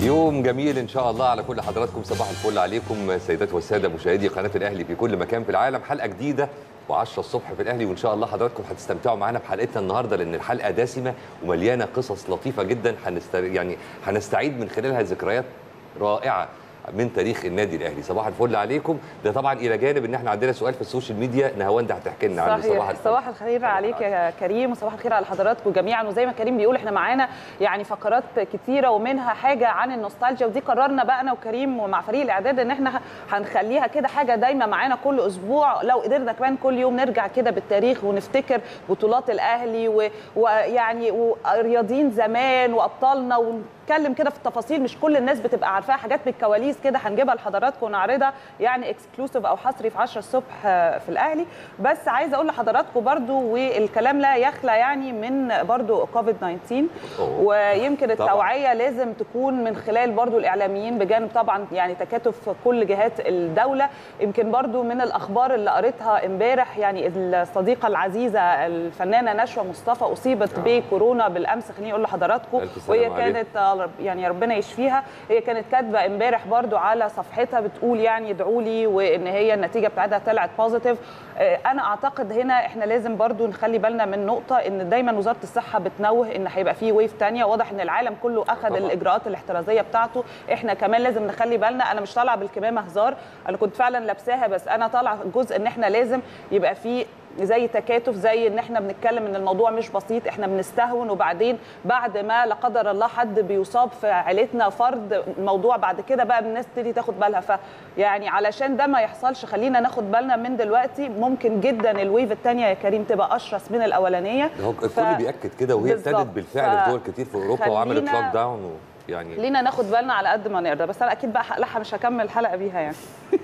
يوم جميل ان شاء الله على كل حضراتكم صباح الفل عليكم سيدات والساده مشاهدي قناه الاهلي في كل مكان في العالم حلقه جديده و10 الصبح في الاهلي وان شاء الله حضراتكم هتستمتعوا معانا بحلقتنا النهارده لان الحلقه دسمه ومليانه قصص لطيفه جدا هنست... يعني هنستعيد من خلالها ذكريات رائعه من تاريخ النادي الاهلي صباح الفل عليكم ده طبعا الى جانب ان احنا عندنا سؤال في السوشيال ميديا نهاوند هتحكي لنا عنه صحيح صباح الفل صباح الخير عليك يا كريم وصباح الخير على حضراتكم جميعا وزي ما كريم بيقول احنا معانا يعني فقرات كتيره ومنها حاجه عن النوستالجيا ودي قررنا بقى انا وكريم ومع فريق الاعداد ان احنا هنخليها كده حاجه دايما معانا كل اسبوع لو قدرنا كمان كل يوم نرجع كده بالتاريخ ونفتكر بطولات الاهلي و- ويعني ورياضيين زمان وابطالنا ونتكلم كده في التفاصيل مش كل الناس بتبقى عارفاها حاجات من الكواليس كده هنجيبها لحضراتكم ونعرضها يعني اكسكلوسيف او حصري في 10 الصبح آه، في الاهلي بس عايزه اقول لحضراتكم برضو والكلام لا يخلى يعني من برضو كوفيد 19 أوه. ويمكن طبعاً. التوعيه لازم تكون من خلال برضو الاعلاميين بجانب طبعا يعني تكاتف كل جهات الدوله يمكن برضو من الاخبار اللي قريتها امبارح يعني الصديقه العزيزه الفنانه نشوى مصطفى اصيبت آه. بكورونا بالامس خليني اقول لحضراتكم ألف سلامة وهي عليها. كانت آه، رب- يعني ربنا يشفيها هي كانت كاتبه امبارح برضو على صفحتها بتقول يعني ادعوا لي وان هي النتيجه بتاعتها طلعت بوزيتيف انا اعتقد هنا احنا لازم برضو نخلي بالنا من نقطه ان دايما وزاره الصحه بتنوه ان هيبقى في ويف تانية واضح ان العالم كله اخذ طبعاً. الاجراءات الاحترازيه بتاعته احنا كمان لازم نخلي بالنا انا مش طالعه بالكمامه هزار انا كنت فعلا لابساها بس انا طالعه جزء ان احنا لازم يبقى في زي تكاتف زي ان احنا بنتكلم ان الموضوع مش بسيط احنا بنستهون وبعدين بعد ما لا قدر الله حد بيصاب في عيلتنا فرد الموضوع بعد كده بقى الناس تبتدي تاخد بالها ف يعني علشان ده ما يحصلش خلينا ناخد بالنا من دلوقتي ممكن جدا الويف الثانيه يا كريم تبقى اشرس من الاولانيه ده هو الكل ف- بياكد كده وهي بالظبط. ابتدت بالفعل ف- في دول كتير في اوروبا وعملت خلينا- لوك داون و... يعني خلينا ناخد بالنا على قد ما نقدر بس انا اكيد بقى هقلعها مش هكمل الحلقه بيها يعني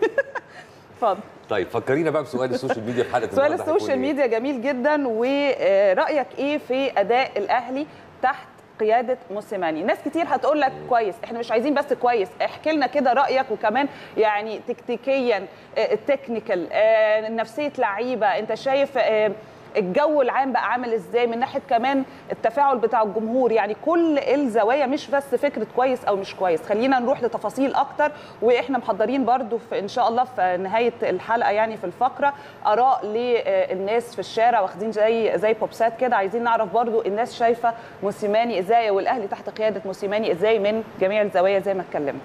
اتفضل طيب فكرينا بقى بسؤال السوشيال ميديا في حلقه سؤال النهاردة هيكون السوشيال إيه؟ ميديا جميل جدا ورايك ايه في اداء الاهلي تحت قياده موسيماني ناس كتير هتقول لك كويس احنا مش عايزين بس كويس احكي لنا كده رايك وكمان يعني تكتيكيا آه، تكنيكال آه، نفسيه لعيبه انت شايف آه، الجو العام بقى عامل ازاي من ناحيه كمان التفاعل بتاع الجمهور يعني كل الزوايا مش بس فكره كويس او مش كويس خلينا نروح لتفاصيل اكتر واحنا محضرين برضو في ان شاء الله في نهايه الحلقه يعني في الفقره اراء للناس في الشارع واخدين زي زي بوبسات كده عايزين نعرف برضو الناس شايفه موسيماني ازاي والاهلي تحت قياده موسيماني ازاي من جميع الزوايا زي ما اتكلمنا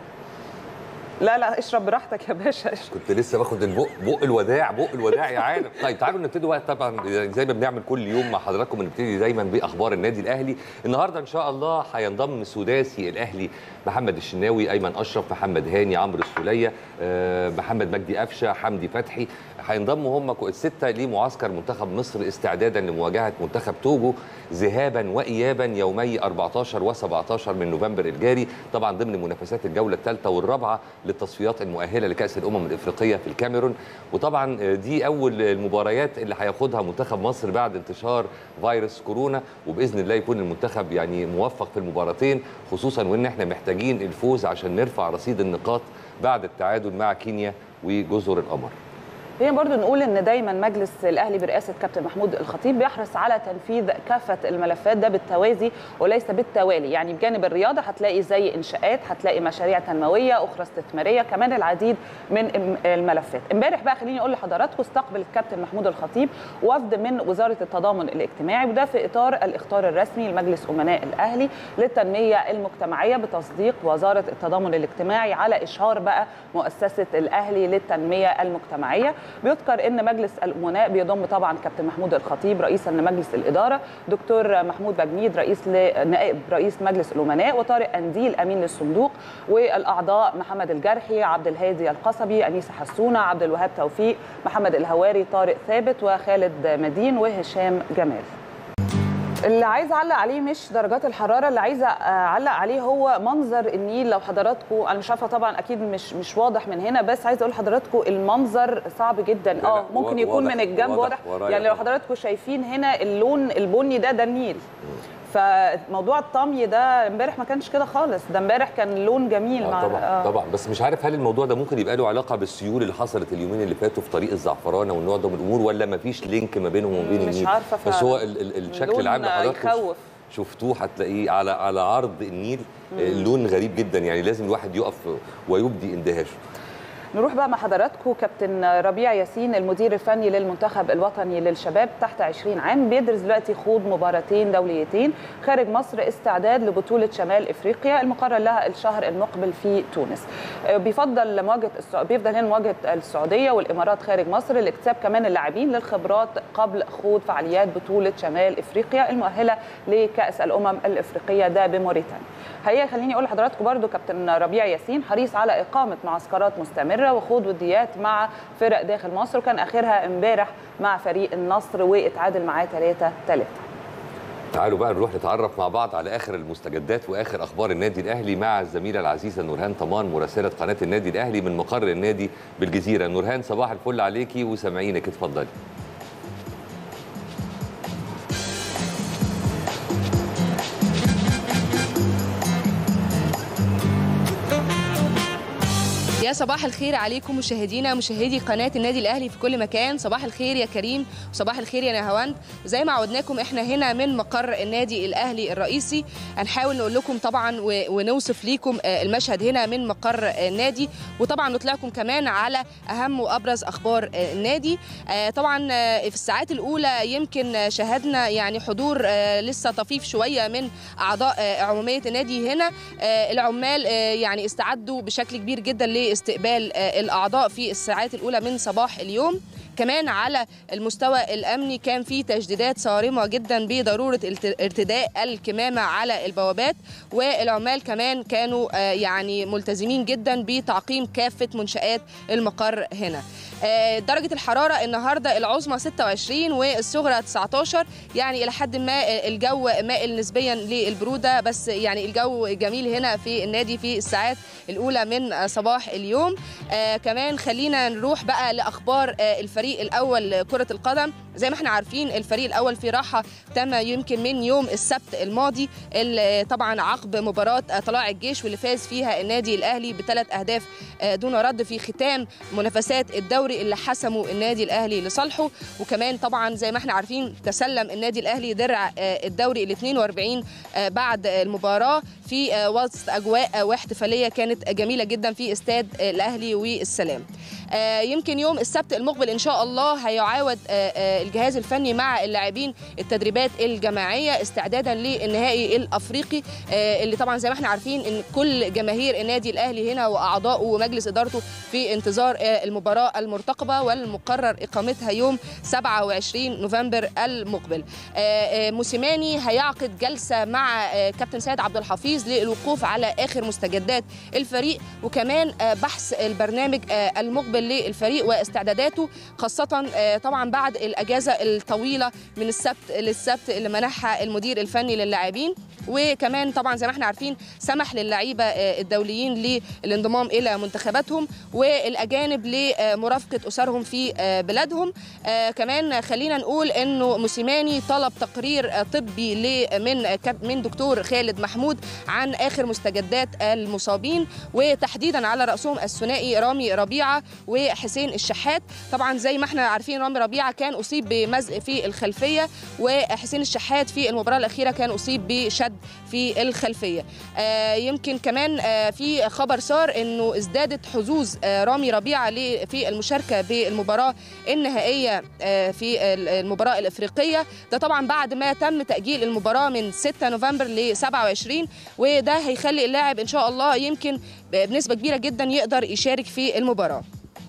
لا لا اشرب براحتك يا باشا اشرب كنت لسه باخد البق بق الوداع بق الوداع يا عالم طيب تعالوا نبتدي بقى طبعا زي ما بنعمل كل يوم مع حضراتكم بنبتدي دايما باخبار النادي الاهلي النهارده ان شاء الله هينضم ثلاثي الاهلي محمد الشناوي ايمن اشرف محمد هاني عمرو السوليه آه، محمد مجدي قفشه حمدي فتحي هينضموا هم كو- السته لمعسكر منتخب مصر استعدادا لمواجهه منتخب توجو ذهابا وايابا يومي 14 و17 من نوفمبر الجاري طبعا ضمن منافسات الجوله الثالثه والرابعه للتصفيات المؤهله لكاس الامم الافريقيه في الكاميرون وطبعا آه، دي اول المباريات اللي هياخدها منتخب مصر بعد انتشار فيروس كورونا وباذن الله يكون المنتخب يعني موفق في المباراتين خصوصا وان احنا محتاجين الفوز عشان نرفع رصيد النقاط بعد التعادل مع كينيا وجزر القمر خلينا برضو نقول ان دايما مجلس الاهلي برئاسه كابتن محمود الخطيب بيحرص على تنفيذ كافه الملفات ده بالتوازي وليس بالتوالي يعني بجانب الرياضه هتلاقي زي انشاءات هتلاقي مشاريع تنمويه اخرى استثماريه كمان العديد من الم- الملفات امبارح بقى خليني اقول لحضراتكم استقبل الكابتن محمود الخطيب وفد من وزاره التضامن الاجتماعي وده في اطار الاختار الرسمي لمجلس امناء الاهلي للتنميه المجتمعيه بتصديق وزاره التضامن الاجتماعي على اشهار بقى مؤسسه الاهلي للتنميه المجتمعيه بيذكر ان مجلس الامناء بيضم طبعا كابتن محمود الخطيب رئيسا لمجلس الاداره دكتور محمود بجنيد رئيس ل- نائب رئيس مجلس الامناء وطارق انديل امين للصندوق والاعضاء محمد الجرحي عبد الهادي القصبي انيسه حسونه عبد الوهاب توفيق محمد الهواري طارق ثابت وخالد مدين وهشام جمال اللي عايزه اعلق عليه مش درجات الحراره اللي عايزه اعلق عليه هو منظر النيل لو حضراتكم انا مش عارفه طبعا اكيد مش مش واضح من هنا بس عايزه اقول لحضراتكم المنظر صعب جدا لا، اه ممكن واضح- يكون من الجنب واضح واضح ورايا يعني لو طبعاً. حضراتكم شايفين هنا اللون البني ده ده النيل فموضوع الطمي ده امبارح ما كانش كده خالص ده امبارح كان لون جميل آه مع طبعا آه. طبعا بس مش عارف هل الموضوع ده ممكن يبقى له علاقه بالسيول اللي حصلت اليومين اللي فاتوا في طريق الزعفرانه والنوع ده من الامور ولا ما فيش لينك ما بينهم وبين مش النيل عارفة بس فعلا. هو ال- ال- الشكل اللون العام لحضراتكم يخوف شفتوه هتلاقيه على على عرض النيل آه، لون غريب جدا يعني لازم الواحد يقف ويبدي اندهاشه نروح بقى مع حضراتكم كابتن ربيع ياسين المدير الفني للمنتخب الوطني للشباب تحت 20 عام بيدرس دلوقتي خوض مباراتين دوليتين خارج مصر استعداد لبطوله شمال افريقيا المقرر لها الشهر المقبل في تونس آه، بيفضل مواجهه السع- بيفضل هنا مواجهه السعوديه والامارات خارج مصر لاكتساب كمان اللاعبين للخبرات قبل خوض فعاليات بطوله شمال افريقيا المؤهله لكاس الامم الافريقيه ده بموريتانيا حقيقه خليني اقول لحضراتكم برضو كابتن ربيع ياسين حريص على اقامه معسكرات مستمره وخوض وديات مع فرق داخل مصر وكان اخرها امبارح مع فريق النصر واتعادل معاه 3 3 تعالوا بقى نروح نتعرف مع بعض على اخر المستجدات واخر اخبار النادي الاهلي مع الزميله العزيزه نورهان طمان مراسله قناه النادي الاهلي من مقر النادي بالجزيره نورهان صباح الفل عليكي وسامعينك اتفضلي يا صباح الخير عليكم مشاهدينا مشاهدي قناة النادي الأهلي في كل مكان صباح الخير يا كريم وصباح الخير يا نهاوند زي ما عودناكم احنا هنا من مقر النادي الأهلي الرئيسي هنحاول نقول لكم طبعا و- ونوصف ليكم آه، المشهد هنا من مقر آه، النادي وطبعا نطلعكم كمان على أهم وأبرز أخبار آه، النادي آه، طبعا آه، في الساعات الأولى يمكن آه، شاهدنا يعني حضور آه، لسه طفيف شوية من أعضاء آه، عمومية النادي هنا آه، العمال آه، يعني استعدوا بشكل كبير جدا لاستقبال آه، الاعضاء في الساعات الاولى من صباح اليوم كمان على المستوى الامني كان في تجديدات صارمه جدا بضروره الت- ارتداء الكمامه على البوابات والعمال كمان كانوا آه، يعني ملتزمين جدا بتعقيم كافه منشات المقر هنا آه، درجة الحرارة النهاردة العظمى 26 والصغرى 19 يعني إلى حد ما آه، الجو مائل نسبيا للبرودة بس يعني الجو جميل هنا في النادي في الساعات الأولى من آه، صباح اليوم آه كمان خلينا نروح بقى لأخبار آه الفريق الأول كرة القدم زي ما احنا عارفين الفريق الأول في راحة تم يمكن من يوم السبت الماضي اللي طبعا عقب مباراة آه، طلائع الجيش واللي فاز فيها النادي الأهلي بثلاث أهداف آه، دون رد في ختام منافسات الدوري اللي حسموا النادي الاهلي لصالحه وكمان طبعا زي ما احنا عارفين تسلم النادي الاهلي درع آه، الدوري ال 42 آه، بعد المباراه في آه، وسط اجواء آه، واحتفاليه كانت جميله جدا في استاد آه، الاهلي والسلام آه، يمكن يوم السبت المقبل ان شاء الله هيعاود آه، آه، الجهاز الفني مع اللاعبين التدريبات الجماعيه استعدادا للنهائي الافريقي آه، اللي طبعا زي ما احنا عارفين ان كل جماهير النادي الاهلي هنا واعضائه ومجلس ادارته في انتظار آه، المباراه المرتقبه والمقرر اقامتها يوم 27 نوفمبر المقبل آه، آه، موسيماني هيعقد جلسه مع آه، كابتن سيد عبد الحفيظ للوقوف على اخر مستجدات الفريق وكمان آه، بحث البرنامج آه، المقبل للفريق واستعداداته خاصه آه، طبعا بعد الاجازه الطويله من السبت للسبت اللي منحها المدير الفني للاعبين وكمان طبعا زي ما احنا عارفين سمح للعيبه آه، الدوليين للانضمام الى منتخباتهم والاجانب لمرافقه اسرهم في آه، بلادهم آه، كمان خلينا نقول انه موسيماني طلب تقرير آه، طبي ل- من آه، كاب- من دكتور خالد محمود عن اخر مستجدات المصابين وتحديدا على راسهم الثنائي رامي ربيعه وحسين الشحات طبعا زي ما احنا عارفين رامي ربيعه كان اصيب بمزق في الخلفيه وحسين الشحات في المباراه الاخيره كان اصيب بشد في الخلفيه آه، يمكن كمان آه، في خبر صار انه ازدادت حظوظ آه، رامي ربيعه ل- في المشاركه بالمباراه النهائيه آه، في ال- المباراه الافريقيه ده طبعا بعد ما تم تاجيل المباراه من 6 نوفمبر ل 27 وده هيخلي اللاعب ان شاء الله يمكن بنسبه كبيره جدا يقدر يشارك في المباراه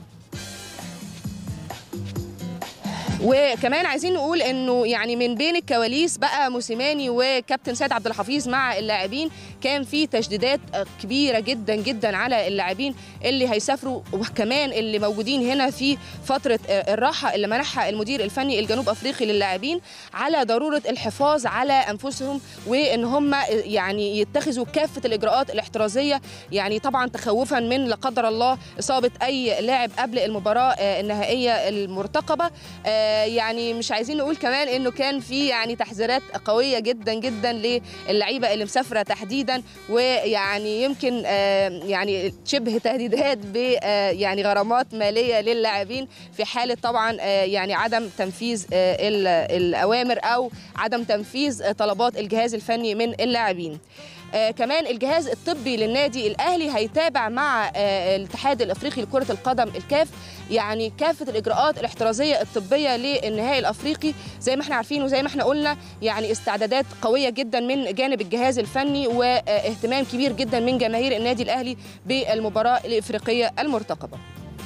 وكمان عايزين نقول انه يعني من بين الكواليس بقى موسيماني وكابتن سيد عبد الحفيظ مع اللاعبين كان في تجديدات كبيره جدا جدا على اللاعبين اللي هيسافروا وكمان اللي موجودين هنا في فتره الراحه اللي منحها المدير الفني الجنوب افريقي للاعبين على ضروره الحفاظ على انفسهم وان هم يعني يتخذوا كافه الاجراءات الاحترازيه يعني طبعا تخوفا من لا قدر الله اصابه اي لاعب قبل المباراه النهائيه المرتقبه آه، يعني مش عايزين نقول كمان انه كان في يعني تحذيرات قويه جدا جدا للعيبه اللي مسافره تحديدا جدا ويعني يمكن آه، يعني شبه تهديدات ب آه، يعني غرامات ماليه للاعبين في حاله طبعا آه، يعني عدم تنفيذ آه، ال- الاوامر او عدم تنفيذ آه، طلبات الجهاز الفني من اللاعبين آه كمان الجهاز الطبي للنادي الاهلي هيتابع مع آه الاتحاد الافريقي لكره القدم الكاف يعني كافه الاجراءات الاحترازيه الطبيه للنهائي الافريقي زي ما احنا عارفين وزي ما احنا قلنا يعني استعدادات قويه جدا من جانب الجهاز الفني واهتمام كبير جدا من جماهير النادي الاهلي بالمباراه الافريقيه المرتقبه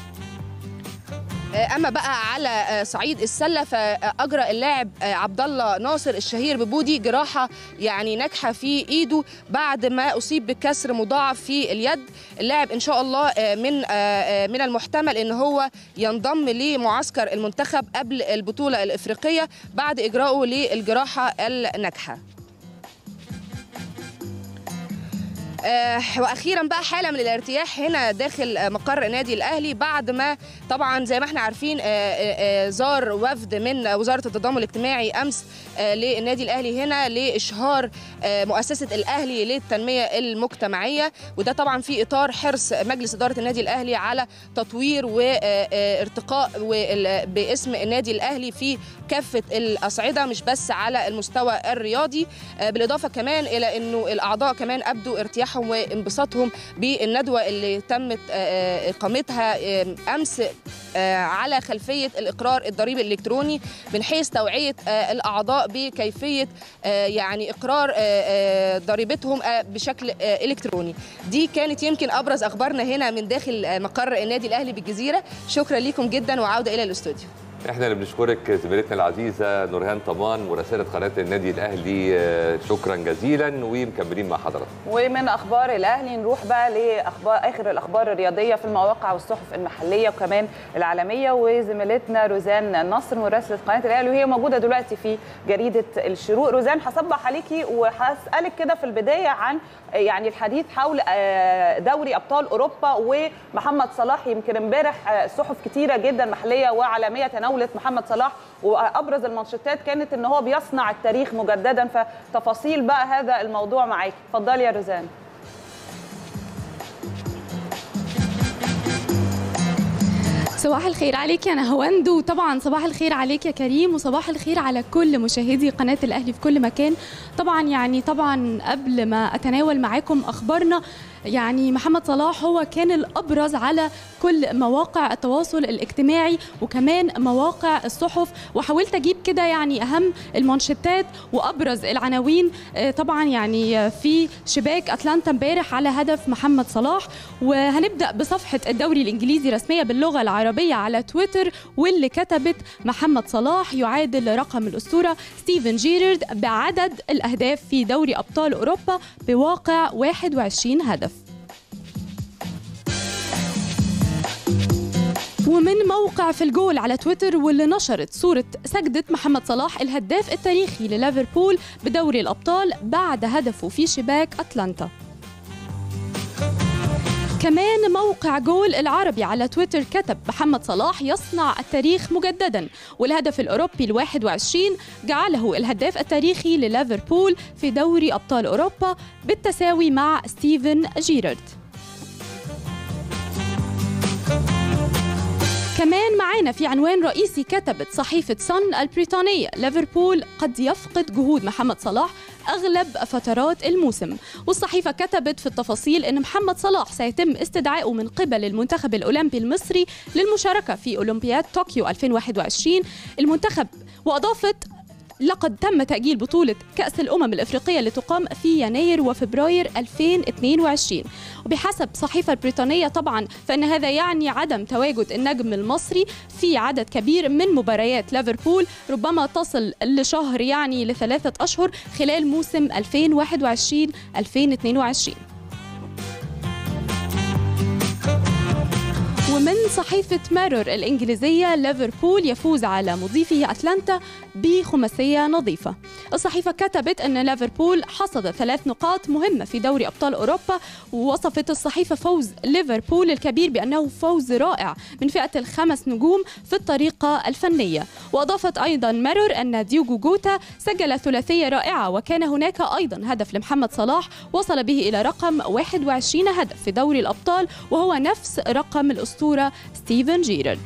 اما بقى على صعيد السله فاجرى اللاعب عبد الله ناصر الشهير ببودي جراحه يعني ناجحه في ايده بعد ما اصيب بكسر مضاعف في اليد اللاعب ان شاء الله من من المحتمل ان هو ينضم لمعسكر المنتخب قبل البطوله الافريقيه بعد اجرائه للجراحه الناجحه آه واخيرا بقى حاله من الارتياح هنا داخل آه مقر النادي الاهلي بعد ما طبعا زي ما احنا عارفين آه زار وفد من وزاره التضامن الاجتماعي امس للنادي الاهلي هنا لاشهار مؤسسه الاهلي للتنميه المجتمعيه وده طبعا في اطار حرص مجلس اداره النادي الاهلي على تطوير وارتقاء باسم النادي الاهلي في كافه الاصعده مش بس على المستوى الرياضي بالاضافه كمان الى انه الاعضاء كمان ابدوا ارتياحهم وانبساطهم بالندوه اللي تمت اقامتها امس على خلفيه الاقرار الضريبي الالكتروني من حيث توعيه الاعضاء بكيفيه يعني اقرار ضريبتهم بشكل الكتروني دي كانت يمكن ابرز اخبارنا هنا من داخل مقر النادي الاهلي بالجزيره شكرا لكم جدا وعوده الى الاستوديو احنا اللي بنشكرك زميلتنا العزيزه نورهان طمان مراسله قناه النادي الاهلي شكرا جزيلا ومكملين مع حضرتك ومن اخبار الاهلي نروح بقى لاخبار اخر الاخبار الرياضيه في المواقع والصحف المحليه وكمان العالميه وزميلتنا روزان النصر مراسله قناه الاهلي وهي موجوده دلوقتي في جريده الشروق روزان هصبح عليكي وهسالك كده في البدايه عن يعني الحديث حول دوري ابطال اوروبا ومحمد صلاح يمكن امبارح صحف كتيره جدا محليه وعالميه تناولت محمد صلاح وابرز المانشيتات كانت ان هو بيصنع التاريخ مجددا فتفاصيل بقى هذا الموضوع معاكي اتفضلي يا روزان صباح الخير عليك يا نهواند وطبعا صباح الخير عليك يا كريم وصباح الخير على كل مشاهدي قناه الاهلي في كل مكان طبعا يعني طبعا قبل ما اتناول معاكم اخبارنا يعني محمد صلاح هو كان الابرز على كل مواقع التواصل الاجتماعي وكمان مواقع الصحف وحاولت اجيب كده يعني اهم المانشيتات وابرز العناوين طبعا يعني في شباك اتلانتا امبارح على هدف محمد صلاح وهنبدا بصفحه الدوري الانجليزي رسميه باللغه العربيه على تويتر واللي كتبت محمد صلاح يعادل رقم الاسطوره ستيفن جيرارد بعدد الاهداف في دوري ابطال اوروبا بواقع 21 هدف ومن موقع في الجول على تويتر واللي نشرت صورة سجدة محمد صلاح الهداف التاريخي لليفربول بدوري الأبطال بعد هدفه في شباك أتلانتا كمان موقع جول العربي على تويتر كتب محمد صلاح يصنع التاريخ مجددا والهدف الأوروبي ال 21 جعله الهداف التاريخي لليفربول في دوري أبطال أوروبا بالتساوي مع ستيفن جيرارد كمان معانا في عنوان رئيسي كتبت صحيفة صن البريطانية ليفربول قد يفقد جهود محمد صلاح أغلب فترات الموسم والصحيفة كتبت في التفاصيل أن محمد صلاح سيتم استدعائه من قبل المنتخب الأولمبي المصري للمشاركة في أولمبياد طوكيو 2021 المنتخب وأضافت لقد تم تأجيل بطولة كأس الأمم الإفريقية لتقام في يناير وفبراير 2022 وبحسب صحيفة البريطانية طبعا فإن هذا يعني عدم تواجد النجم المصري في عدد كبير من مباريات ليفربول ربما تصل لشهر يعني لثلاثة أشهر خلال موسم 2021-2022 ومن صحيفة ميرور الإنجليزية ليفربول يفوز على مضيفه أتلانتا بخماسية نظيفة الصحيفة كتبت أن ليفربول حصد ثلاث نقاط مهمة في دوري أبطال أوروبا ووصفت الصحيفة فوز ليفربول الكبير بأنه فوز رائع من فئة الخمس نجوم في الطريقة الفنية وأضافت أيضا ميرور أن ديوجو جوتا سجل ثلاثية رائعة وكان هناك أيضا هدف لمحمد صلاح وصل به إلى رقم 21 هدف في دوري الأبطال وهو نفس رقم الأسطورة ستيفن جيرارد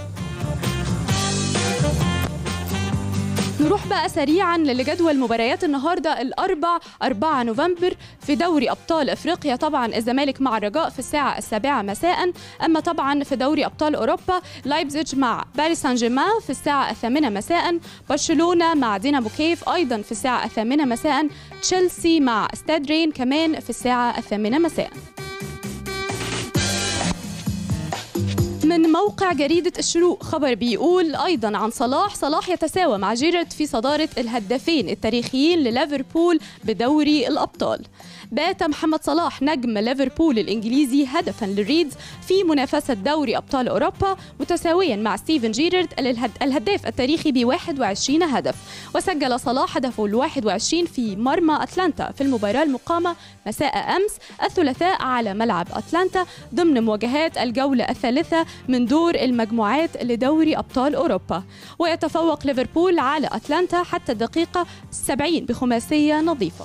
نروح بقى سريعا لجدول مباريات النهارده الاربع 4 نوفمبر في دوري ابطال افريقيا طبعا الزمالك مع الرجاء في الساعه السابعه مساء اما طبعا في دوري ابطال اوروبا لايبزيج مع باريس سان جيرمان في الساعه الثامنه مساء برشلونه مع دينامو كيف ايضا في الساعه الثامنه مساء تشيلسي مع ستاد رين كمان في الساعه الثامنه مساء من موقع جريدة الشروق خبر بيقول أيضا عن صلاح صلاح يتساوى مع جيرارد في صدارة الهدافين التاريخيين لليفربول بدوري الأبطال بات محمد صلاح نجم ليفربول الإنجليزي هدفا للريدز في منافسة دوري أبطال أوروبا متساويا مع ستيفن جيرارد الهداف التاريخي ب 21 هدف وسجل صلاح هدفه ال 21 في مرمى أتلانتا في المباراة المقامة مساء أمس الثلاثاء على ملعب أتلانتا ضمن مواجهات الجولة الثالثة من دور المجموعات لدوري أبطال أوروبا ويتفوق ليفربول على أتلانتا حتى الدقيقة 70 بخماسية نظيفة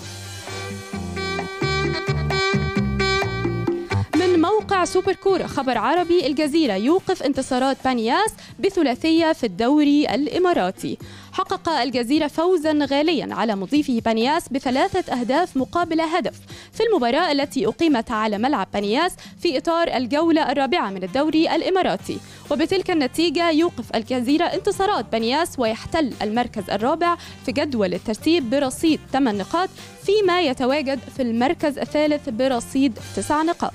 من موقع سوبر كورة خبر عربي الجزيرة يوقف انتصارات بانياس بثلاثية في الدوري الإماراتي حقق الجزيرة فوزا غاليا على مضيفه بانياس بثلاثة أهداف مقابل هدف في المباراة التي أقيمت على ملعب بانياس في إطار الجولة الرابعة من الدوري الإماراتي وبتلك النتيجة يوقف الجزيرة انتصارات بانياس ويحتل المركز الرابع في جدول الترتيب برصيد 8 نقاط فيما يتواجد في المركز الثالث برصيد 9 نقاط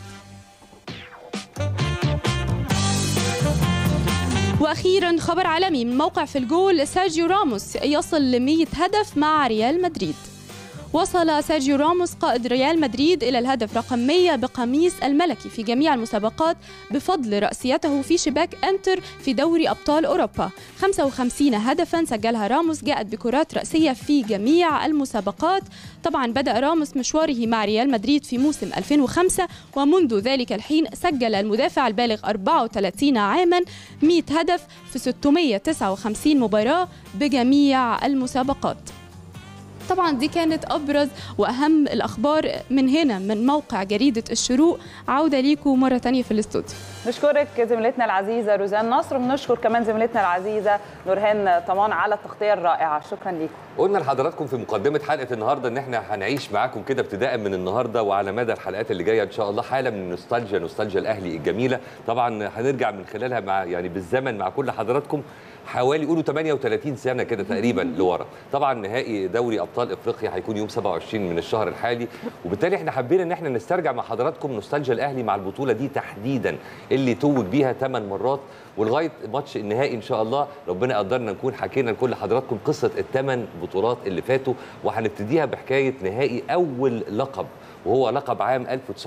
واخيرا خبر عالمي من موقع في الجول سيرجيو راموس يصل ل 100 هدف مع ريال مدريد وصل سيرجيو راموس قائد ريال مدريد إلى الهدف رقم 100 بقميص الملكي في جميع المسابقات بفضل رأسيته في شباك أنتر في دوري أبطال أوروبا 55 هدفا سجلها راموس جاءت بكرات رأسية في جميع المسابقات طبعا بدأ راموس مشواره مع ريال مدريد في موسم 2005 ومنذ ذلك الحين سجل المدافع البالغ 34 عاما 100 هدف في 659 مباراة بجميع المسابقات طبعا دي كانت ابرز واهم الاخبار من هنا من موقع جريده الشروق عوده ليكم مره تانية في الاستوديو نشكرك زميلتنا العزيزه روزان نصر ونشكر كمان زميلتنا العزيزه نورهان طمان على التغطيه الرائعه شكرا ليكم قلنا لحضراتكم في مقدمه حلقه النهارده ان احنا هنعيش معاكم كده ابتداء من النهارده وعلى مدى الحلقات اللي جايه ان شاء الله حاله من النوستالجيا نوستالجيا الاهلي الجميله طبعا هنرجع من خلالها مع يعني بالزمن مع كل حضراتكم حوالي قولوا 38 سنه كده تقريبا لورا طبعا نهائي دوري ابطال افريقيا هيكون يوم 27 من الشهر الحالي وبالتالي احنا حبينا ان احنا نسترجع مع حضراتكم نوستالجيا الاهلي مع البطوله دي تحديدا اللي توج بيها 8 مرات ولغايه ماتش النهائي ان شاء الله ربنا قدرنا نكون حكينا لكل حضراتكم قصه الثمان بطولات اللي فاتوا وهنبتديها بحكايه نهائي اول لقب وهو لقب عام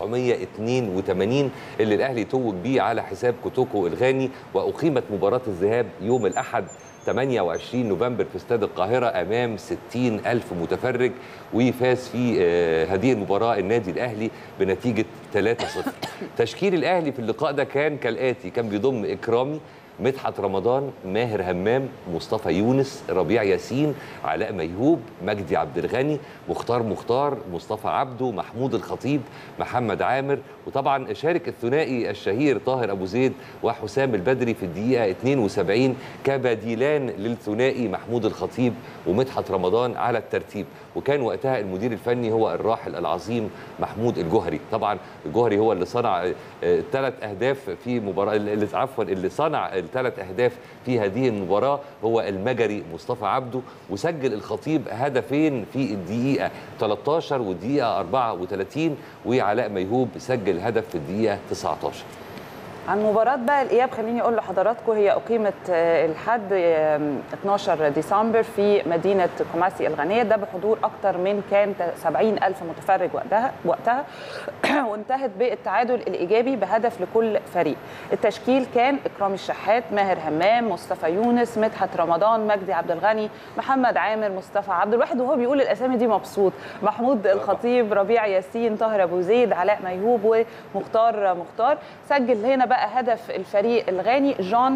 1982 اللي الاهلي توج بيه على حساب كوتوكو الغاني واقيمت مباراه الذهاب يوم الاحد 28 نوفمبر في استاد القاهرة أمام 60 ألف متفرج وفاز في هذه المباراة النادي الأهلي بنتيجة 3-0 تشكيل الأهلي في اللقاء ده كان كالآتي كان بيضم إكرامي مدحت رمضان ماهر همام مصطفى يونس ربيع ياسين علاء ميهوب مجدي عبد الغني مختار مختار مصطفى عبده محمود الخطيب محمد عامر وطبعا شارك الثنائي الشهير طاهر ابو زيد وحسام البدري في الدقيقه 72 كبديلان للثنائي محمود الخطيب ومدحت رمضان على الترتيب وكان وقتها المدير الفني هو الراحل العظيم محمود الجوهري طبعا الجوهري هو اللي صنع ثلاث اهداف في مباراه اللي عفوا اللي صنع الثلاث اهداف في هذه المباراه هو المجري مصطفى عبده وسجل الخطيب هدفين في الدقيقه 13 والدقيقه 34 وعلاء ميهوب سجل هدف في الدقيقه 19 عن مباراة بقى الإياب خليني أقول لحضراتكم هي أقيمت آه، لحد آه، 12 ديسمبر في مدينة كوماسي الغنية ده بحضور أكثر من كان 70 ألف متفرج وقتها وقتها وانتهت بالتعادل الإيجابي بهدف لكل فريق التشكيل كان إكرام الشحات ماهر همام مصطفى يونس مدحت رمضان مجدي عبد الغني محمد عامر مصطفى عبد الواحد وهو بيقول الأسامي دي مبسوط محمود الخطيب ربيع ياسين طاهر أبو زيد علاء ميهوب ومختار مختار سجل هنا بقى هدف الفريق الغاني جون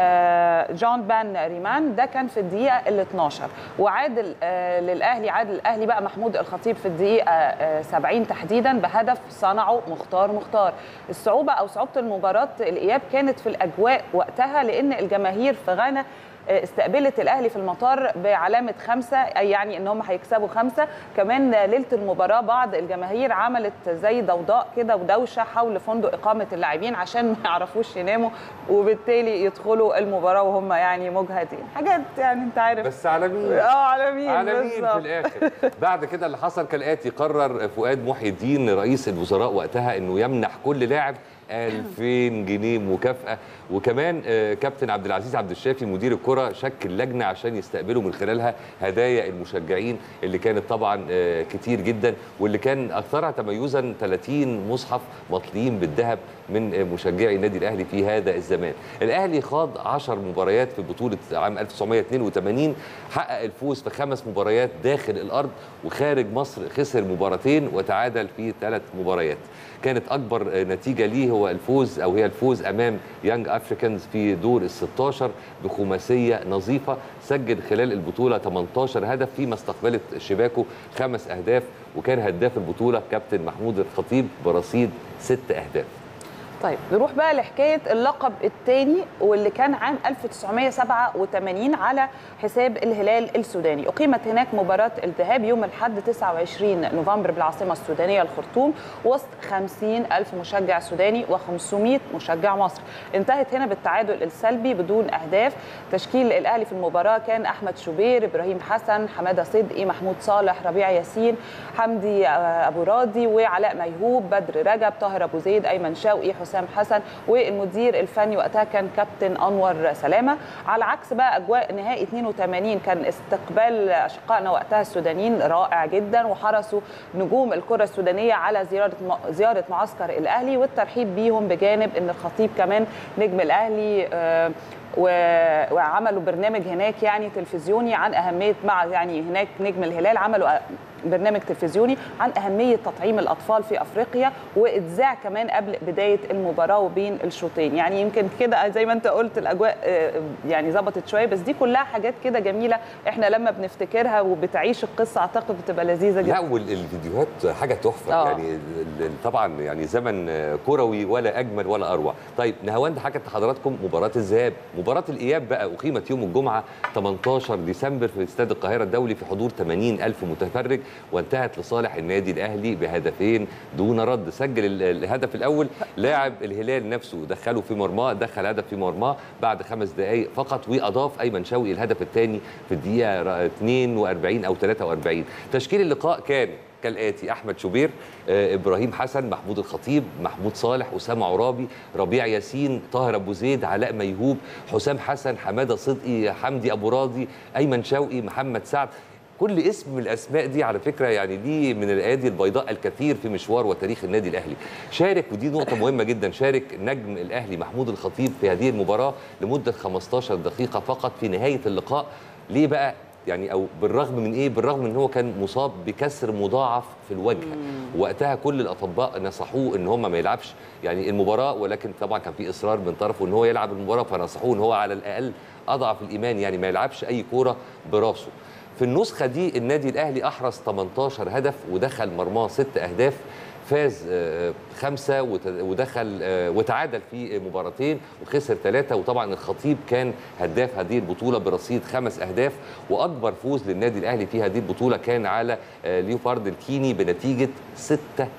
آه، جون بان ريمان ده كان في الدقيقه ال 12 وعادل آه، للاهلي عادل الاهلي بقى محمود الخطيب في الدقيقه آه، 70 تحديدا بهدف صنعه مختار مختار الصعوبه او صعوبه المباراه الاياب كانت في الاجواء وقتها لان الجماهير في غانا استقبلت الاهلي في المطار بعلامه خمسه اي يعني ان هم هيكسبوا خمسه كمان ليله المباراه بعض الجماهير عملت زي ضوضاء كده ودوشه حول فندق اقامه اللاعبين عشان ما يعرفوش يناموا وبالتالي يدخلوا المباراه وهم يعني مجهدين حاجات يعني انت عارف بس على مين؟ اه على مين على مين في بالظبط. الاخر بعد كده اللي حصل كالاتي قرر فؤاد محي الدين رئيس الوزراء وقتها انه يمنح كل لاعب 2000 جنيه مكافاه وكمان آه، كابتن عبد العزيز عبد الشافي مدير الكره شكل لجنه عشان يستقبلوا من خلالها هدايا المشجعين اللي كانت طبعا آه، كتير جدا واللي كان اكثرها تميزا 30 مصحف مطليين بالذهب من آه، مشجعي النادي الاهلي في هذا الزمان الاهلي خاض 10 مباريات في بطوله عام 1982 حقق الفوز في خمس مباريات داخل الارض وخارج مصر خسر مباراتين وتعادل في ثلاث مباريات كانت اكبر آه، نتيجه ليه هو الفوز او هي الفوز امام يانج افريكانز في دور ال 16 بخماسيه نظيفه سجل خلال البطوله 18 هدف فيما استقبلت شباكه خمس اهداف وكان هداف البطوله كابتن محمود الخطيب برصيد ست اهداف طيب نروح بقى لحكايه اللقب الثاني واللي كان عام 1987 على حساب الهلال السوداني اقيمت هناك مباراه الذهاب يوم الاحد 29 نوفمبر بالعاصمه السودانيه الخرطوم وسط 50 الف مشجع سوداني و500 مشجع مصر انتهت هنا بالتعادل السلبي بدون اهداف تشكيل الاهلي في المباراه كان احمد شوبير ابراهيم حسن حماده صدقي محمود صالح ربيع ياسين حمدي آه، ابو راضي وعلاء ميهوب بدر رجب طاهر ابو زيد ايمن شوقي حسام حسن والمدير الفني وقتها كان كابتن انور سلامه على عكس بقى اجواء نهائي 82 كان استقبال اشقائنا وقتها السودانيين رائع جدا وحرصوا نجوم الكره السودانيه على زياره زياره معسكر الاهلي والترحيب بيهم بجانب ان الخطيب كمان نجم الاهلي آه، و- وعملوا برنامج هناك يعني تلفزيوني عن اهميه مع يعني هناك نجم الهلال عملوا برنامج تلفزيوني عن اهميه تطعيم الاطفال في افريقيا واتذاع كمان قبل بدايه المباراه وبين الشوطين يعني يمكن كده زي ما انت قلت الاجواء آه، يعني ظبطت شويه بس دي كلها حاجات كده جميله احنا لما بنفتكرها وبتعيش القصه اعتقد بتبقى لذيذه لا جدا والفيديوهات حاجه تحفه آه. يعني ال- ال- طبعا يعني زمن كروي ولا اجمل ولا اروع طيب نهاوند حكت لحضراتكم مباراه الذهاب مباراه الاياب بقى اقيمت يوم الجمعه 18 ديسمبر في استاد القاهره الدولي في حضور 80 الف متفرج وانتهت لصالح النادي الاهلي بهدفين دون رد سجل ال- الهدف الاول لاعب الهلال نفسه دخله في مرماه دخل هدف في مرماه بعد خمس دقائق فقط واضاف ايمن شوقي الهدف الثاني في الدقيقه ر- 42 او 43 تشكيل اللقاء كان كالاتي احمد شوبير آه، ابراهيم حسن محمود الخطيب محمود صالح اسامه عرابي ربيع ياسين طاهر ابو زيد علاء ميهوب حسام حسن حماده صدقي حمدي ابو راضي ايمن شوقي محمد سعد كل اسم من الاسماء دي على فكره يعني دي من الايادي البيضاء الكثير في مشوار وتاريخ النادي الاهلي شارك ودي نقطه مهمه جدا شارك نجم الاهلي محمود الخطيب في هذه المباراه لمده 15 دقيقه فقط في نهايه اللقاء ليه بقى يعني او بالرغم من ايه بالرغم من ان هو كان مصاب بكسر مضاعف في الوجه وقتها كل الاطباء نصحوه ان هم ما يلعبش يعني المباراه ولكن طبعا كان في اصرار من طرفه ان هو يلعب المباراه فنصحوه ان هو على الاقل اضعف الايمان يعني ما يلعبش اي كوره براسه في النسخه دي النادي الاهلي احرز 18 هدف ودخل مرماه ست اهداف فاز آه، خمسة وت- ودخل آه، وتعادل في مباراتين وخسر ثلاثة وطبعا الخطيب كان هداف هذه البطولة برصيد خمس أهداف وأكبر فوز للنادي الأهلي في هذه البطولة كان على آه، ليوبارد الكيني بنتيجة 6-0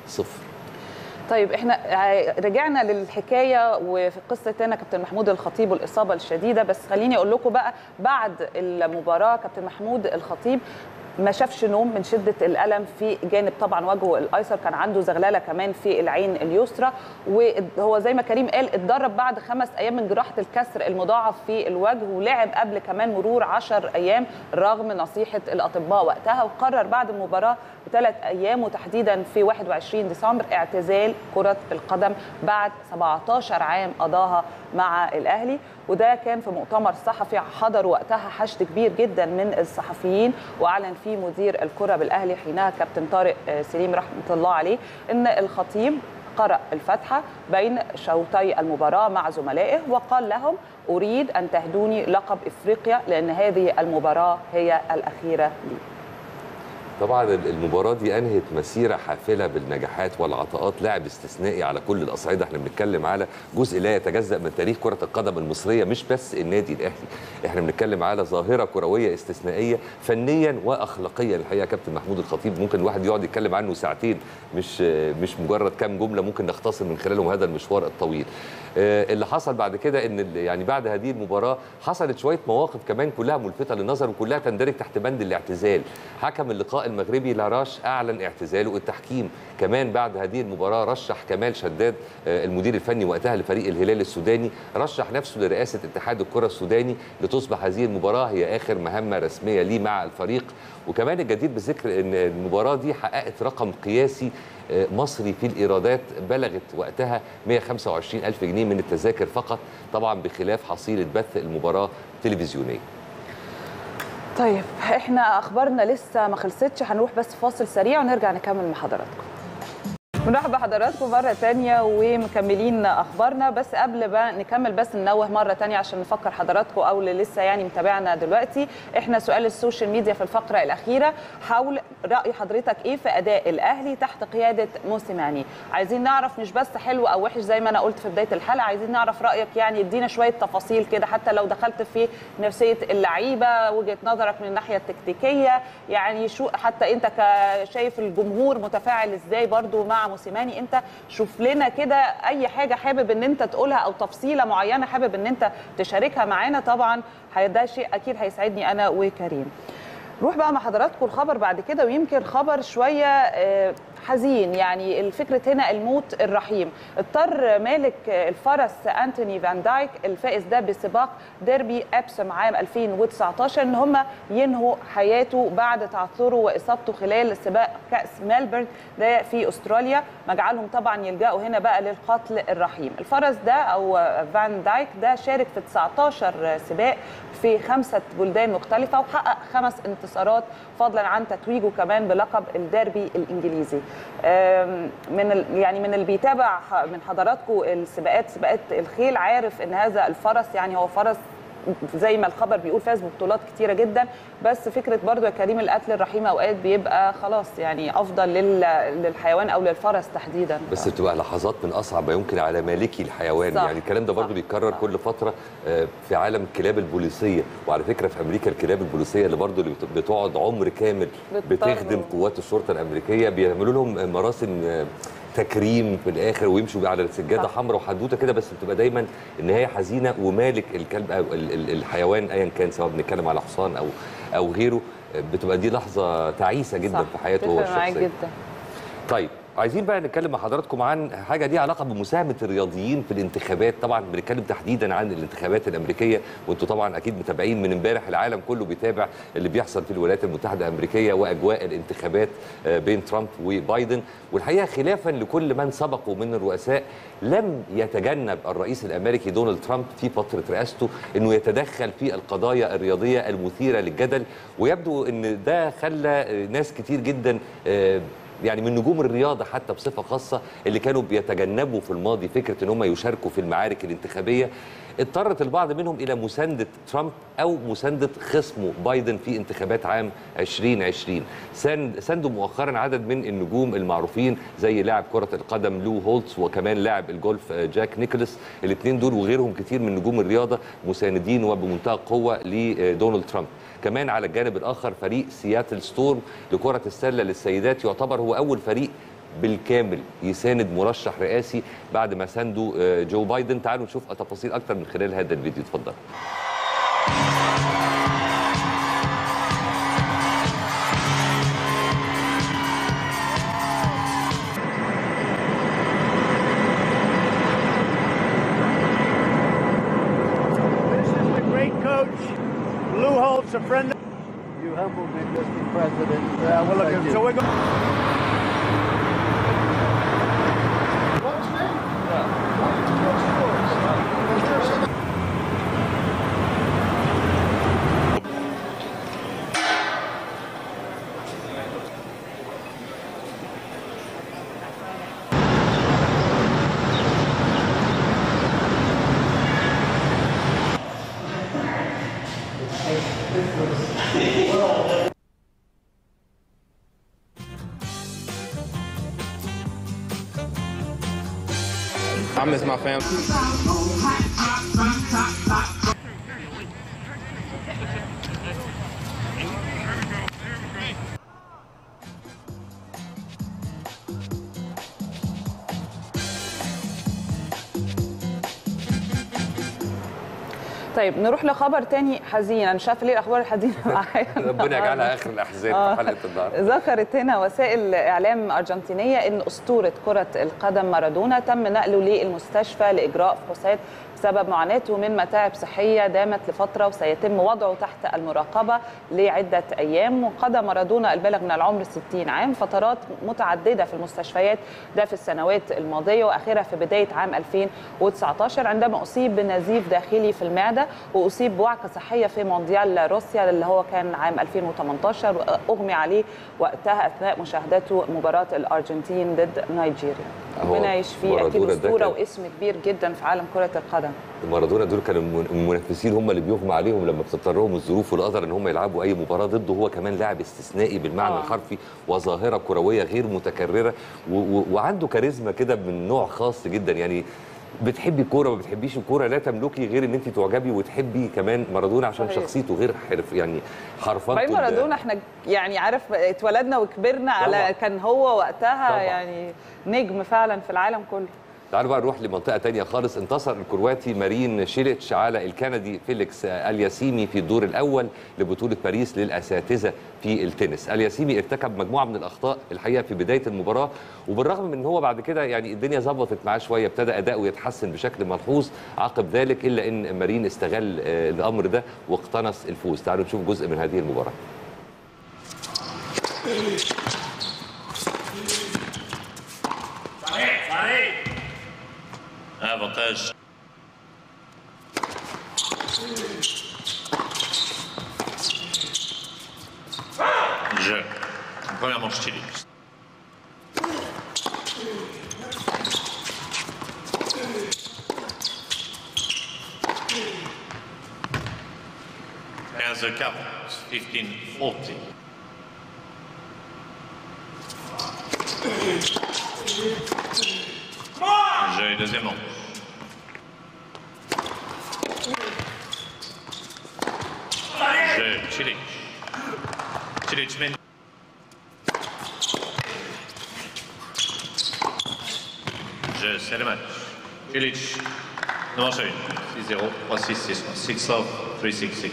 طيب احنا ع- رجعنا للحكايه وفي قصه هنا كابتن محمود الخطيب والاصابه الشديده بس خليني اقول لكم بقى بعد المباراه كابتن محمود الخطيب ما شافش نوم من شده الالم في جانب طبعا وجهه الايسر كان عنده زغلله كمان في العين اليسرى وهو زي ما كريم قال اتدرب بعد خمس ايام من جراحه الكسر المضاعف في الوجه ولعب قبل كمان مرور 10 ايام رغم نصيحه الاطباء وقتها وقرر بعد المباراه بثلاث ايام وتحديدا في 21 ديسمبر اعتزال كره القدم بعد 17 عام قضاها مع الاهلي وده كان في مؤتمر صحفي حضر وقتها حشد كبير جدا من الصحفيين واعلن فيه مدير الكره بالاهلي حينها كابتن طارق سليم رحمه الله عليه ان الخطيب قرأ الفاتحة بين شوطي المباراة مع زملائه وقال لهم أريد أن تهدوني لقب إفريقيا لأن هذه المباراة هي الأخيرة لي طبعا المباراه دي انهت مسيره حافله بالنجاحات والعطاءات لاعب استثنائي على كل الاصعده احنا بنتكلم على جزء لا يتجزا من تاريخ كره القدم المصريه مش بس النادي الاهلي احنا بنتكلم على ظاهره كرويه استثنائيه فنيا واخلاقيا الحقيقه كابتن محمود الخطيب ممكن الواحد يقعد يتكلم عنه ساعتين مش مش مجرد كام جمله ممكن نختصر من خلالهم هذا المشوار الطويل اللي حصل بعد كده ان يعني بعد هذه المباراه حصلت شويه مواقف كمان كلها ملفته للنظر وكلها تندرج تحت بند الاعتزال حكم اللقاء المغربي لاراش اعلن اعتزاله التحكيم كمان بعد هذه المباراه رشح كمال شداد المدير الفني وقتها لفريق الهلال السوداني رشح نفسه لرئاسه اتحاد الكره السوداني لتصبح هذه المباراه هي اخر مهمه رسميه ليه مع الفريق وكمان الجدير بالذكر ان المباراه دي حققت رقم قياسي مصري في الايرادات بلغت وقتها 125 الف جنيه من التذاكر فقط طبعا بخلاف حصيله بث المباراه تلفزيونيه طيب احنا اخبارنا لسه ما خلصتش هنروح بس فاصل سريع ونرجع نكمل مع حضراتكم بنرحب بحضراتكم مرة تانية ومكملين أخبارنا بس قبل ما نكمل بس ننوه مرة تانية عشان نفكر حضراتكم أو اللي لسه يعني متابعنا دلوقتي إحنا سؤال السوشيال ميديا في الفقرة الأخيرة حول رأي حضرتك إيه في أداء الأهلي تحت قيادة موسيماني عايزين نعرف مش بس حلو أو وحش زي ما أنا قلت في بداية الحلقة عايزين نعرف رأيك يعني ادينا شوية تفاصيل كده حتى لو دخلت في نفسية اللعيبة وجهة نظرك من الناحية التكتيكية يعني شو حتى أنت شايف الجمهور متفاعل إزاي برضو مع موسيماني انت شوف لنا كده اي حاجه حابب ان انت تقولها او تفصيله معينه حابب ان انت تشاركها معانا طبعا ده شيء اكيد هيسعدني انا وكريم نروح بقى مع حضراتكم الخبر بعد كده ويمكن خبر شويه حزين يعني الفكرة هنا الموت الرحيم اضطر مالك الفرس أنتوني فان دايك الفائز ده بسباق ديربي أبسم عام 2019 ان هم ينهوا حياته بعد تعثره وإصابته خلال سباق كأس ملبورن ده في أستراليا مجعلهم طبعا يلجأوا هنا بقى للقتل الرحيم الفرس ده أو فان دايك ده شارك في 19 سباق في خمسة بلدان مختلفة وحقق خمس انتصارات فضلا عن تتويجه كمان بلقب الديربي الإنجليزي من يعني من اللي بيتابع من حضراتكم السباقات سباقات الخيل عارف ان هذا الفرس يعني هو فرس زي ما الخبر بيقول فاز ببطولات كتيره جدا بس فكره برضو يا كريم القتل الرحيم اوقات بيبقى خلاص يعني افضل للحيوان او للفرس تحديدا بس بتبقى لحظات من اصعب ما يمكن على مالكي الحيوان صح. يعني الكلام ده برضو صح. بيتكرر صح. كل فتره في عالم الكلاب البوليسيه وعلى فكره في امريكا الكلاب البوليسيه اللي برضو اللي بتقعد عمر كامل بتخدم قوات الشرطه الامريكيه بيعملوا لهم مراسم تكريم في الاخر ويمشوا على سجاده حمراء وحدوته كده بس بتبقى دايما النهايه حزينه ومالك الكلب او الحيوان ايا كان سواء بنتكلم على حصان او او غيره بتبقى دي لحظه تعيسه جدا صح. في حياته هو الشخصيه جدا. طيب عايزين بقى نتكلم مع حضراتكم عن حاجه ليها علاقه بمساهمه الرياضيين في الانتخابات طبعا بنتكلم تحديدا عن الانتخابات الامريكيه وانتم طبعا اكيد متابعين من امبارح العالم كله بيتابع اللي بيحصل في الولايات المتحده الامريكيه واجواء الانتخابات بين ترامب وبايدن والحقيقه خلافا لكل من سبقوا من الرؤساء لم يتجنب الرئيس الامريكي دونالد ترامب في فتره رئاسته انه يتدخل في القضايا الرياضيه المثيره للجدل ويبدو ان ده خلى ناس كتير جدا يعني من نجوم الرياضه حتى بصفه خاصه اللي كانوا بيتجنبوا في الماضي فكره ان هم يشاركوا في المعارك الانتخابيه اضطرت البعض منهم الى مسانده ترامب او مسانده خصمه بايدن في انتخابات عام 2020 ساندوا مؤخرا عدد من النجوم المعروفين زي لاعب كره القدم لو هولتس وكمان لاعب الجولف جاك نيكولاس الاثنين دول وغيرهم كتير من نجوم الرياضه مساندين وبمنتهى القوه لدونالد ترامب كمان على الجانب الاخر فريق سياتل ستورم لكره السله للسيدات يعتبر هو اول فريق بالكامل يساند مرشح رئاسي بعد ما ساندوا جو بايدن تعالوا نشوف تفاصيل اكتر من خلال هذا الفيديو اتفضل a friend. You humbled me, Mr. President. Yeah, well, look, Thank you. so we're going. I miss my family. طيب نروح لخبر تاني حزين انا مش عارفه ليه الاخبار الحزينه معايا ربنا يجعلها اخر الاحزان آه. في حلقه النهارده ذكرت هنا وسائل اعلام ارجنتينيه ان اسطوره كره القدم مارادونا تم نقله للمستشفى لاجراء فحوصات بسبب معاناته من متاعب صحيه دامت لفتره وسيتم وضعه تحت المراقبه لعده ايام وقضى مارادونا البالغ من العمر 60 عام فترات متعدده في المستشفيات ده في السنوات الماضيه واخرها في بدايه عام 2019 عندما اصيب بنزيف داخلي في المعده واصيب بوعكه صحيه في مونديال روسيا اللي هو كان عام 2018 واغمي عليه وقتها اثناء مشاهدته مباراه الارجنتين ضد نيجيريا هو ربنا يشفيه اكيد مارادونا ده اسطوره كان- واسم كبير جدا في عالم كره القدم مارادونا دول كانوا المن- المنافسين هم اللي بيغمى عليهم لما بتضطرهم الظروف والقدر ان هم يلعبوا اي مباراه ضده هو كمان لاعب استثنائي بالمعنى آه. آه. الحرفي وظاهره كرويه غير متكرره و و وعنده كاريزما كده من نوع خاص جدا يعني بتحبي الكوره ما بتحبيش الكوره لا تملكي غير ان انت تعجبي وتحبي كمان مارادونا عشان صحيح. شخصيته غير حرف يعني حرفنته باي ال- مارادونا احنا يعني عارف اتولدنا وكبرنا طبعاً. على كان هو وقتها طبعاً. يعني نجم فعلا في العالم كله تعالوا بقى نروح لمنطقة تانية خالص انتصر الكرواتي مارين شيليتش على الكندي فيليكس الياسيمي في الدور الأول لبطولة باريس للأساتذة في التنس الياسيمي ارتكب مجموعة من الأخطاء الحقيقة في بداية المباراة وبالرغم من ان هو بعد كده يعني الدنيا ظبطت معاه شوية ابتدى أداؤه يتحسن بشكل ملحوظ عقب ذلك إلا أن مارين استغل آه، الأمر ده واقتنص الفوز تعالوا نشوف جزء من هذه المباراة Avantage. Jeu. Première manche Chili. As a couple, 15 40. Jeu et deuxième manche. Jeu, Cilic. Cilic mène. Jeu, c'est le match. Cilic, ne mange une. 6-0, 3-6, 6 6 love, 3-6, 6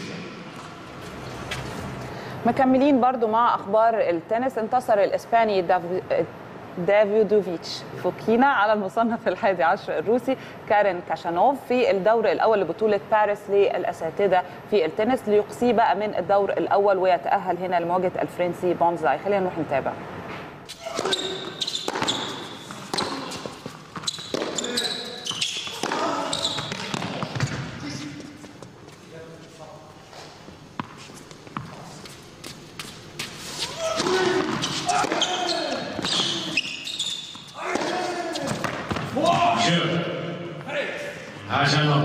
مكملين برضو مع اخبار التنس انتصر الاسباني داف- دافيدوفيتش فوكينا على المصنف الحادي عشر الروسي كارين كاشانوف في الدور الاول لبطوله باريس للاساتذه في التنس ليقصي بقى من الدور الاول ويتاهل هنا لمواجهه الفرنسي بونزاي خلينا نروح نتابع Jeu. Ajanov.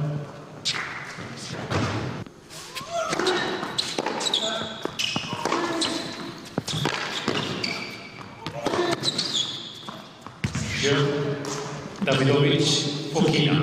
Jeu. Davidovic, Fokina.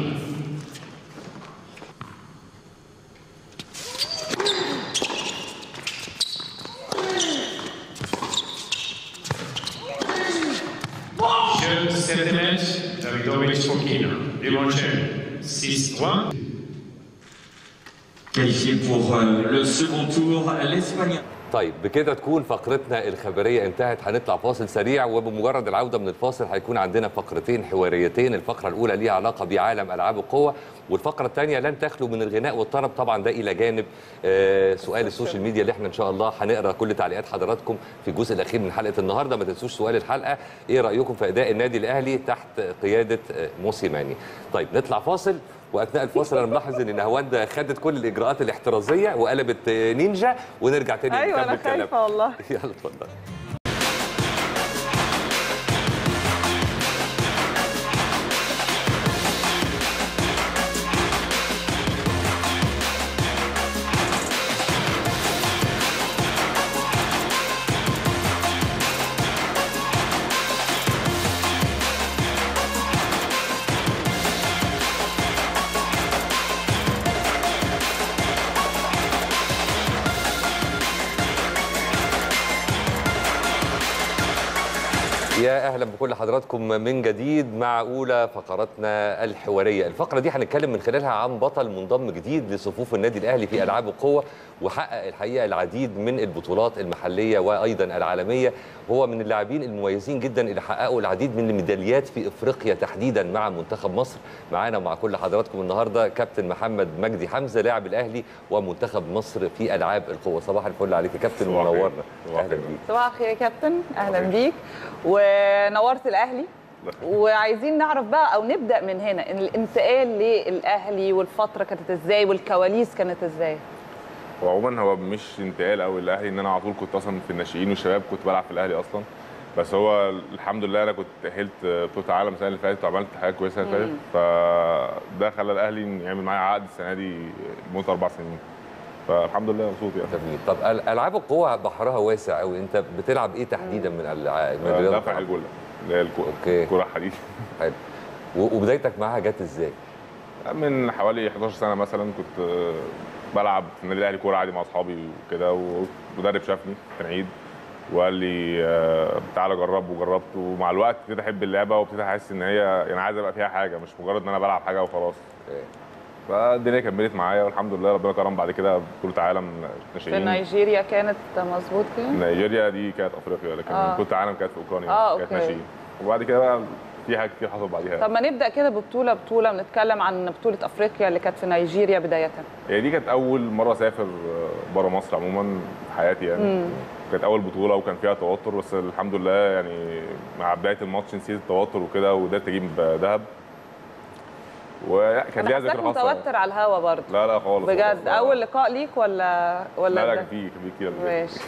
Jeu, Sertelec, Davidovic, Fokina. Limoncello, 6-3. Qualifié pour euh, le second tour, l'Espagnol. طيب بكده تكون فقرتنا الخبريه انتهت هنطلع فاصل سريع وبمجرد العوده من الفاصل هيكون عندنا فقرتين حواريتين الفقره الاولى ليها علاقه بعالم العاب القوه والفقره الثانيه لن تخلو من الغناء والطرب طبعا ده الى جانب آه سؤال السوشيال ميديا اللي احنا ان شاء الله هنقرا كل تعليقات حضراتكم في الجزء الاخير من حلقه النهارده ما تنسوش سؤال الحلقه ايه رايكم في اداء النادي الاهلي تحت قياده آه، موسيماني طيب نطلع فاصل واثناء الفاصل انا ملاحظ ان نهاوند خدت كل الاجراءات الاحترازيه وقلبت آه، نينجا ونرجع تاني ايوه انا نكمل كلام. خايفه والله يلا اتفضل يا اهلا بكل حضراتكم من جديد مع اولى فقراتنا الحواريه الفقره دي هنتكلم من خلالها عن بطل منضم جديد لصفوف النادي الاهلي في العاب القوه وحقق الحقيقه العديد من البطولات المحليه وايضا العالميه هو من اللاعبين المميزين جدا اللي حققوا العديد من الميداليات في افريقيا تحديدا مع منتخب مصر معانا ومع كل حضراتكم النهارده كابتن محمد مجدي حمزه لاعب الاهلي ومنتخب مصر في العاب القوه صباح الفل عليك يا كابتن صباح الخير. ومنورنا صباح اهلا الخير. بيك صباح الخير يا كابتن اهلا بيك ونورت الاهلي وعايزين نعرف بقى او نبدا من هنا إن الانتقال للاهلي والفتره كانت ازاي والكواليس كانت ازاي هو عموما هو مش انتقال قوي الاهلي ان انا على طول كنت اصلا في الناشئين والشباب كنت بلعب في الاهلي اصلا بس هو الحمد لله انا كنت تاهلت بطوله العالم السنه اللي فاتت وعملت حاجات كويسه السنه اللي فاتت فده خلى الاهلي يعمل معايا عقد السنه دي لمده اربع سنين فالحمد لله مبسوط يعني جميل طب ال- العاب القوه بحرها واسع قوي انت بتلعب ايه تحديدا من الالعاب من الرياضة دفع بتاعتك؟ الجول اللي هي الكو- أوكي. الكره الحديد حلو و- وبدايتك معاها جت ازاي من حوالي 11 سنه مثلا كنت آه، بلعب في النادي الاهلي كوره عادي مع اصحابي وكده ومدرب شافني كان عيد وقال لي آه، تعالى جرب وجربت ومع الوقت ابتديت احب اللعبه وابتديت احس ان هي يعني عايز ابقى فيها حاجه مش مجرد ان انا بلعب حاجه وخلاص إيه. فالدنيا كملت معايا والحمد لله ربنا كرم بعد كده بطوله عالم في ناشئين نيجيريا كانت مظبوط كده نيجيريا دي كانت افريقيا لكن آه. بطوله العالم كانت في اوكرانيا آه، كانت أوكي. ناشئين وبعد كده بقى في حاجات كتير حصلت بعديها طب ما نبدا كده ببطوله بطوله بنتكلم عن بطوله افريقيا اللي كانت في نيجيريا بدايه هي دي كانت اول مره اسافر بره مصر عموما في حياتي يعني كانت اول بطوله وكان فيها توتر بس الحمد لله يعني مع بدايه الماتش نسيت التوتر وكده وقدرت اجيب ذهب وكانت انا ليها حاساك ذكرى خاصه متوتر على الهوا برضه لا لا خالص بجد خالص. لا. اول لقاء ليك ولا ولا لا لا ده؟ كان في كان في كتير قبل كده. ماشي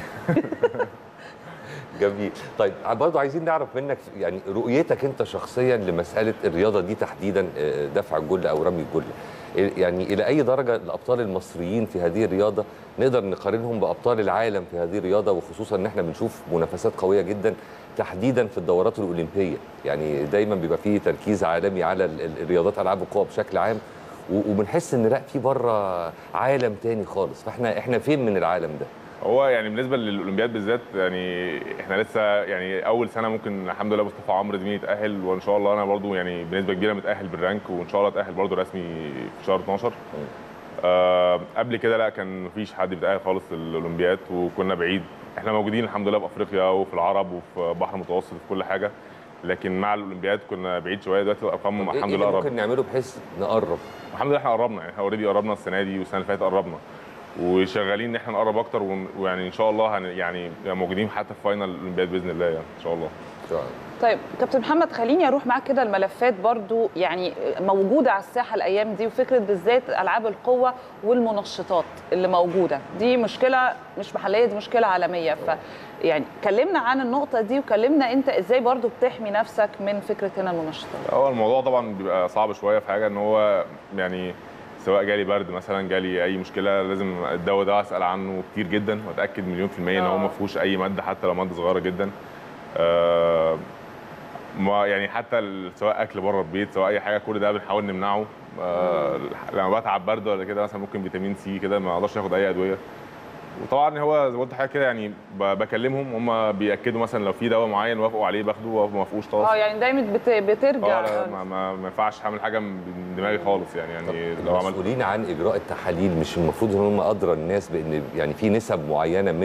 جميل طيب برضه عايزين نعرف منك يعني رؤيتك انت شخصيا لمساله الرياضه دي تحديدا آه، دفع الجل او رمي الجل إيه- يعني الى اي درجه الابطال المصريين في هذه الرياضه نقدر نقارنهم بابطال العالم في هذه الرياضه وخصوصا ان احنا بنشوف منافسات قويه جدا تحديدا في الدورات الاولمبيه يعني دايما بيبقى فيه تركيز عالمي على ال- ال- الرياضات العاب القوى بشكل عام و- وبنحس ان لا في بره عالم تاني خالص فاحنا احنا فين من العالم ده هو يعني بالنسبه للاولمبياد بالذات يعني احنا لسه يعني اول سنه ممكن الحمد لله مصطفى عمرو زميلي يتاهل وان شاء الله انا برضو يعني بنسبه كبيره متاهل بالرانك وان شاء الله اتاهل برضو رسمي في شهر 12 آه قبل كده لا كان مفيش حد بيتاهل خالص للاولمبياد وكنا بعيد احنا موجودين الحمد لله في افريقيا وفي العرب وفي بحر المتوسط في كل حاجه لكن مع الاولمبياد كنا بعيد شويه دلوقتي الارقام طب إيه- الحمد إيه لله اللي قربت ممكن نعمله بحيث نقرب الحمد لله احنا قربنا يعني احنا اوريدي قربنا السنه دي والسنه اللي فاتت قربنا وشغالين ان احنا نقرب اكتر ون- ويعني ان شاء الله هن يعني نبقى موجودين حتى في فاينل الاولمبياد باذن الله يعني ان شاء الله طيب كابتن محمد خليني اروح معاك كده الملفات برضو يعني موجوده على الساحه الايام دي وفكره بالذات العاب القوه والمنشطات اللي موجوده دي مشكله مش محليه دي مشكله عالميه ف يعني كلمنا عن النقطه دي وكلمنا انت ازاي برضو بتحمي نفسك من فكره هنا المنشطات هو الموضوع طبعا بيبقى صعب شويه في حاجه ان هو يعني سواء جالي برد مثلا جالي اي مشكله لازم الدواء ده اسال عنه كتير جدا واتاكد مليون في الميه ان هو آه. ما فيهوش اي ماده حتى لو ماده صغيره جدا آه، ما يعني حتى ال- سواء اكل بره البيت سواء اي حاجه كل ده بنحاول نمنعه آه، لما بتعب برد ولا كده مثلا ممكن فيتامين سي كده ما اقدرش اخد اي ادويه وطبعا هو زي ما قلت حاجه كده يعني ب- بكلمهم هم بياكدوا مثلا لو في دواء معين وافقوا عليه باخده وما وافقوش خلاص اه يعني دايما بت... بترجع اه لا ما, ما, ما ينفعش اعمل حاجه من دماغي خالص يعني يعني لو عملت المسؤولين عن اجراء التحاليل مش المفروض ان هم ادرى الناس بان يعني في نسب معينه من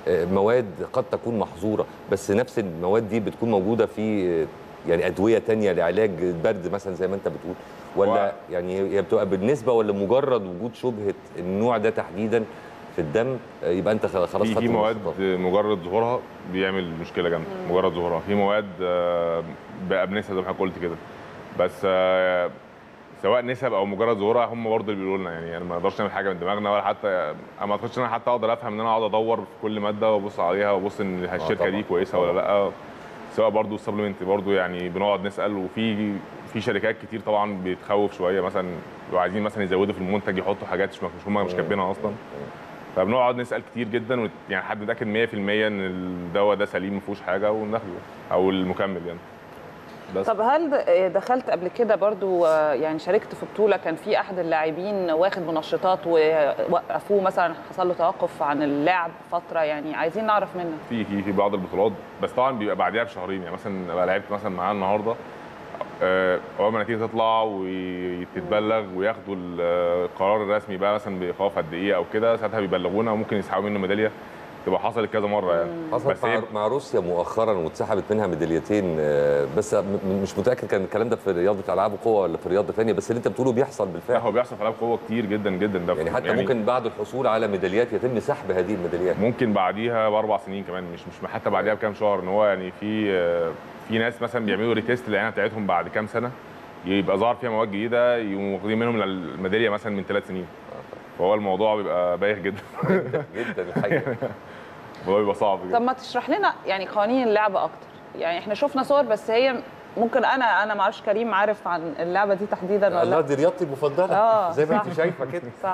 آه، مواد قد تكون محظوره بس نفس المواد دي بتكون موجوده في آه، يعني ادويه تانية لعلاج البرد مثلا زي ما انت بتقول ولا هو- يعني هي بتبقى بالنسبه ولا مجرد وجود شبهه النوع ده تحديدا في الدم آه، يبقى انت خلاص في خدت في مواد المواصفات. مجرد ظهورها بيعمل مشكله جامده مجرد ظهورها في مواد آه، بقى بنسب زي ما حضرتك قلت كده بس آه، سواء نسب او مجرد ظهورها هم برضه اللي بيقولوا لنا يعني انا ما اقدرش نعمل حاجه من دماغنا ولا حتى انا ما اعتقدش ان انا حتى اقدر افهم ان انا اقعد ادور في كل ماده وابص عليها وابص ان الشركه طبعاً. دي كويسه ولا لا سواء برضه السبلمنت برضه يعني بنقعد نسال وفي في شركات كتير طبعا بتخوف شويه مثلا بيبقوا عايزين مثلا يزودوا في المنتج يحطوا حاجات مش مش هم مش كاتبينها اصلا فبنقعد نسال كتير جدا وت- يعني حد متاكد 100% ان الدواء ده سليم ما فيهوش حاجه وناخده او المكمل يعني بس طب هل د- دخلت قبل كده برضو آه، يعني شاركت في بطوله كان في احد اللاعبين واخد منشطات ووقفوه مثلا حصل له توقف عن اللعب فتره يعني عايزين نعرف منك في في في بعض البطولات بس طبعا بيبقى بعديها بشهرين يعني مثلا ابقى لعبت مثلا معاه النهارده آه، اول ما النتيجه تطلع وتتبلغ وياخدوا القرار الرسمي بقى مثلا بايقاف قد ايه او كده ساعتها بيبلغونا وممكن يسحبوا منه ميداليه تبقى حصلت كذا مره يعني حصل بس مع, هي مع روسيا مؤخرا واتسحبت منها ميداليتين آه، بس م- م- مش متاكد كان الكلام ده في رياضه العاب قوه ولا في رياضه ثانيه بس اللي انت بتقوله بيحصل لا بالفعل هو بيحصل في العاب قوه كتير جدا جدا ده يعني حتى ممكن بعد الحصول على ميداليات يتم سحب هذه الميداليات ممكن بعديها باربع سنين كمان مش مش حتى بعديها بكام شهر ان هو يعني في آه، في ناس مثلا بيعملوا ريتيست للعينه بتاعتهم بعد كام سنه يبقى ظهر فيها مواد جديده يقوموا واخدين منهم الميداليه مثلا من ثلاث سنين فهو الموضوع بيبقى بايخ جدا جدا الحقيقه الموضوع بيبقى صعب طب جدا ما تشرح لنا يعني قوانين اللعبه اكتر يعني احنا شفنا صور بس هي ممكن انا انا ما اعرفش كريم عارف عن اللعبه دي تحديدا ولا الله لا دي رياضتي المفضله آه، زي ما صح. انت شايفه كده صح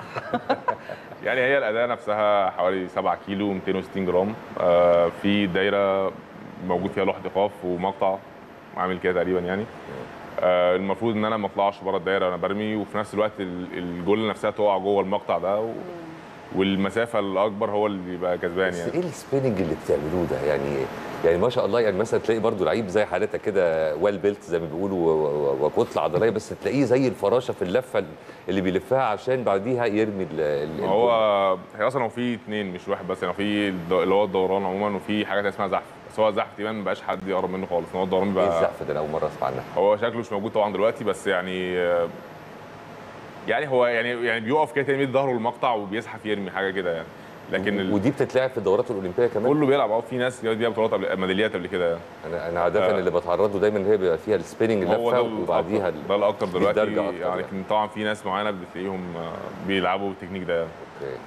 يعني هي الاداه نفسها حوالي 7 كيلو 260 جرام آه، في دايره موجود فيها لوحه ايقاف ومقطع عامل كده تقريبا يعني آه، المفروض ان انا ما اطلعش بره الدايره وانا برمي وفي نفس الوقت ال- الجول نفسها تقع جوه المقطع ده و... والمسافه الاكبر هو اللي يبقى كسبان بس يعني ايه السبيننج اللي بتعملوه ده يعني يعني ما شاء الله يعني مثلا تلاقي برضو لعيب زي حالتك كده ويل بيلت زي ما بيقولوا و- و- وكتله عضليه بس تلاقيه زي الفراشه في اللفه اللي بيلفها عشان بعديها يرمي ال- ال- ما هو هي اصلا هو في اثنين مش واحد بس يعني في الد- اللي هو الدوران عموما وفي حاجات اسمها زحف بس هو الزحف تقريبا ما بقاش حد يقرب منه خالص هو الدوران الجول. ايه بيبقى الزقف ده انا اول مره اسمع عنها هو شكله مش موجود طبعا دلوقتي بس يعني يعني هو يعني يعني بيقف كده تاني يمد ظهره المقطع وبيزحف يرمي حاجه كده يعني لكن ال... ودي بتتلعب في الدورات الاولمبيه كمان كله بيلعب اه في ناس جابت بيها بطولات قبل ميداليات قبل كده يعني انا انا عاده آه. اللي بتعرض له دايما هي بيبقى فيها السبيننج هو لفه ده وبعديها الأكتر- ده الاكتر دلوقتي بالدرجة أكتر يعني يعني. لكن طبعا في ناس معينه بتلاقيهم آه، بيلعبوا بالتكنيك ده يعني. أوكي.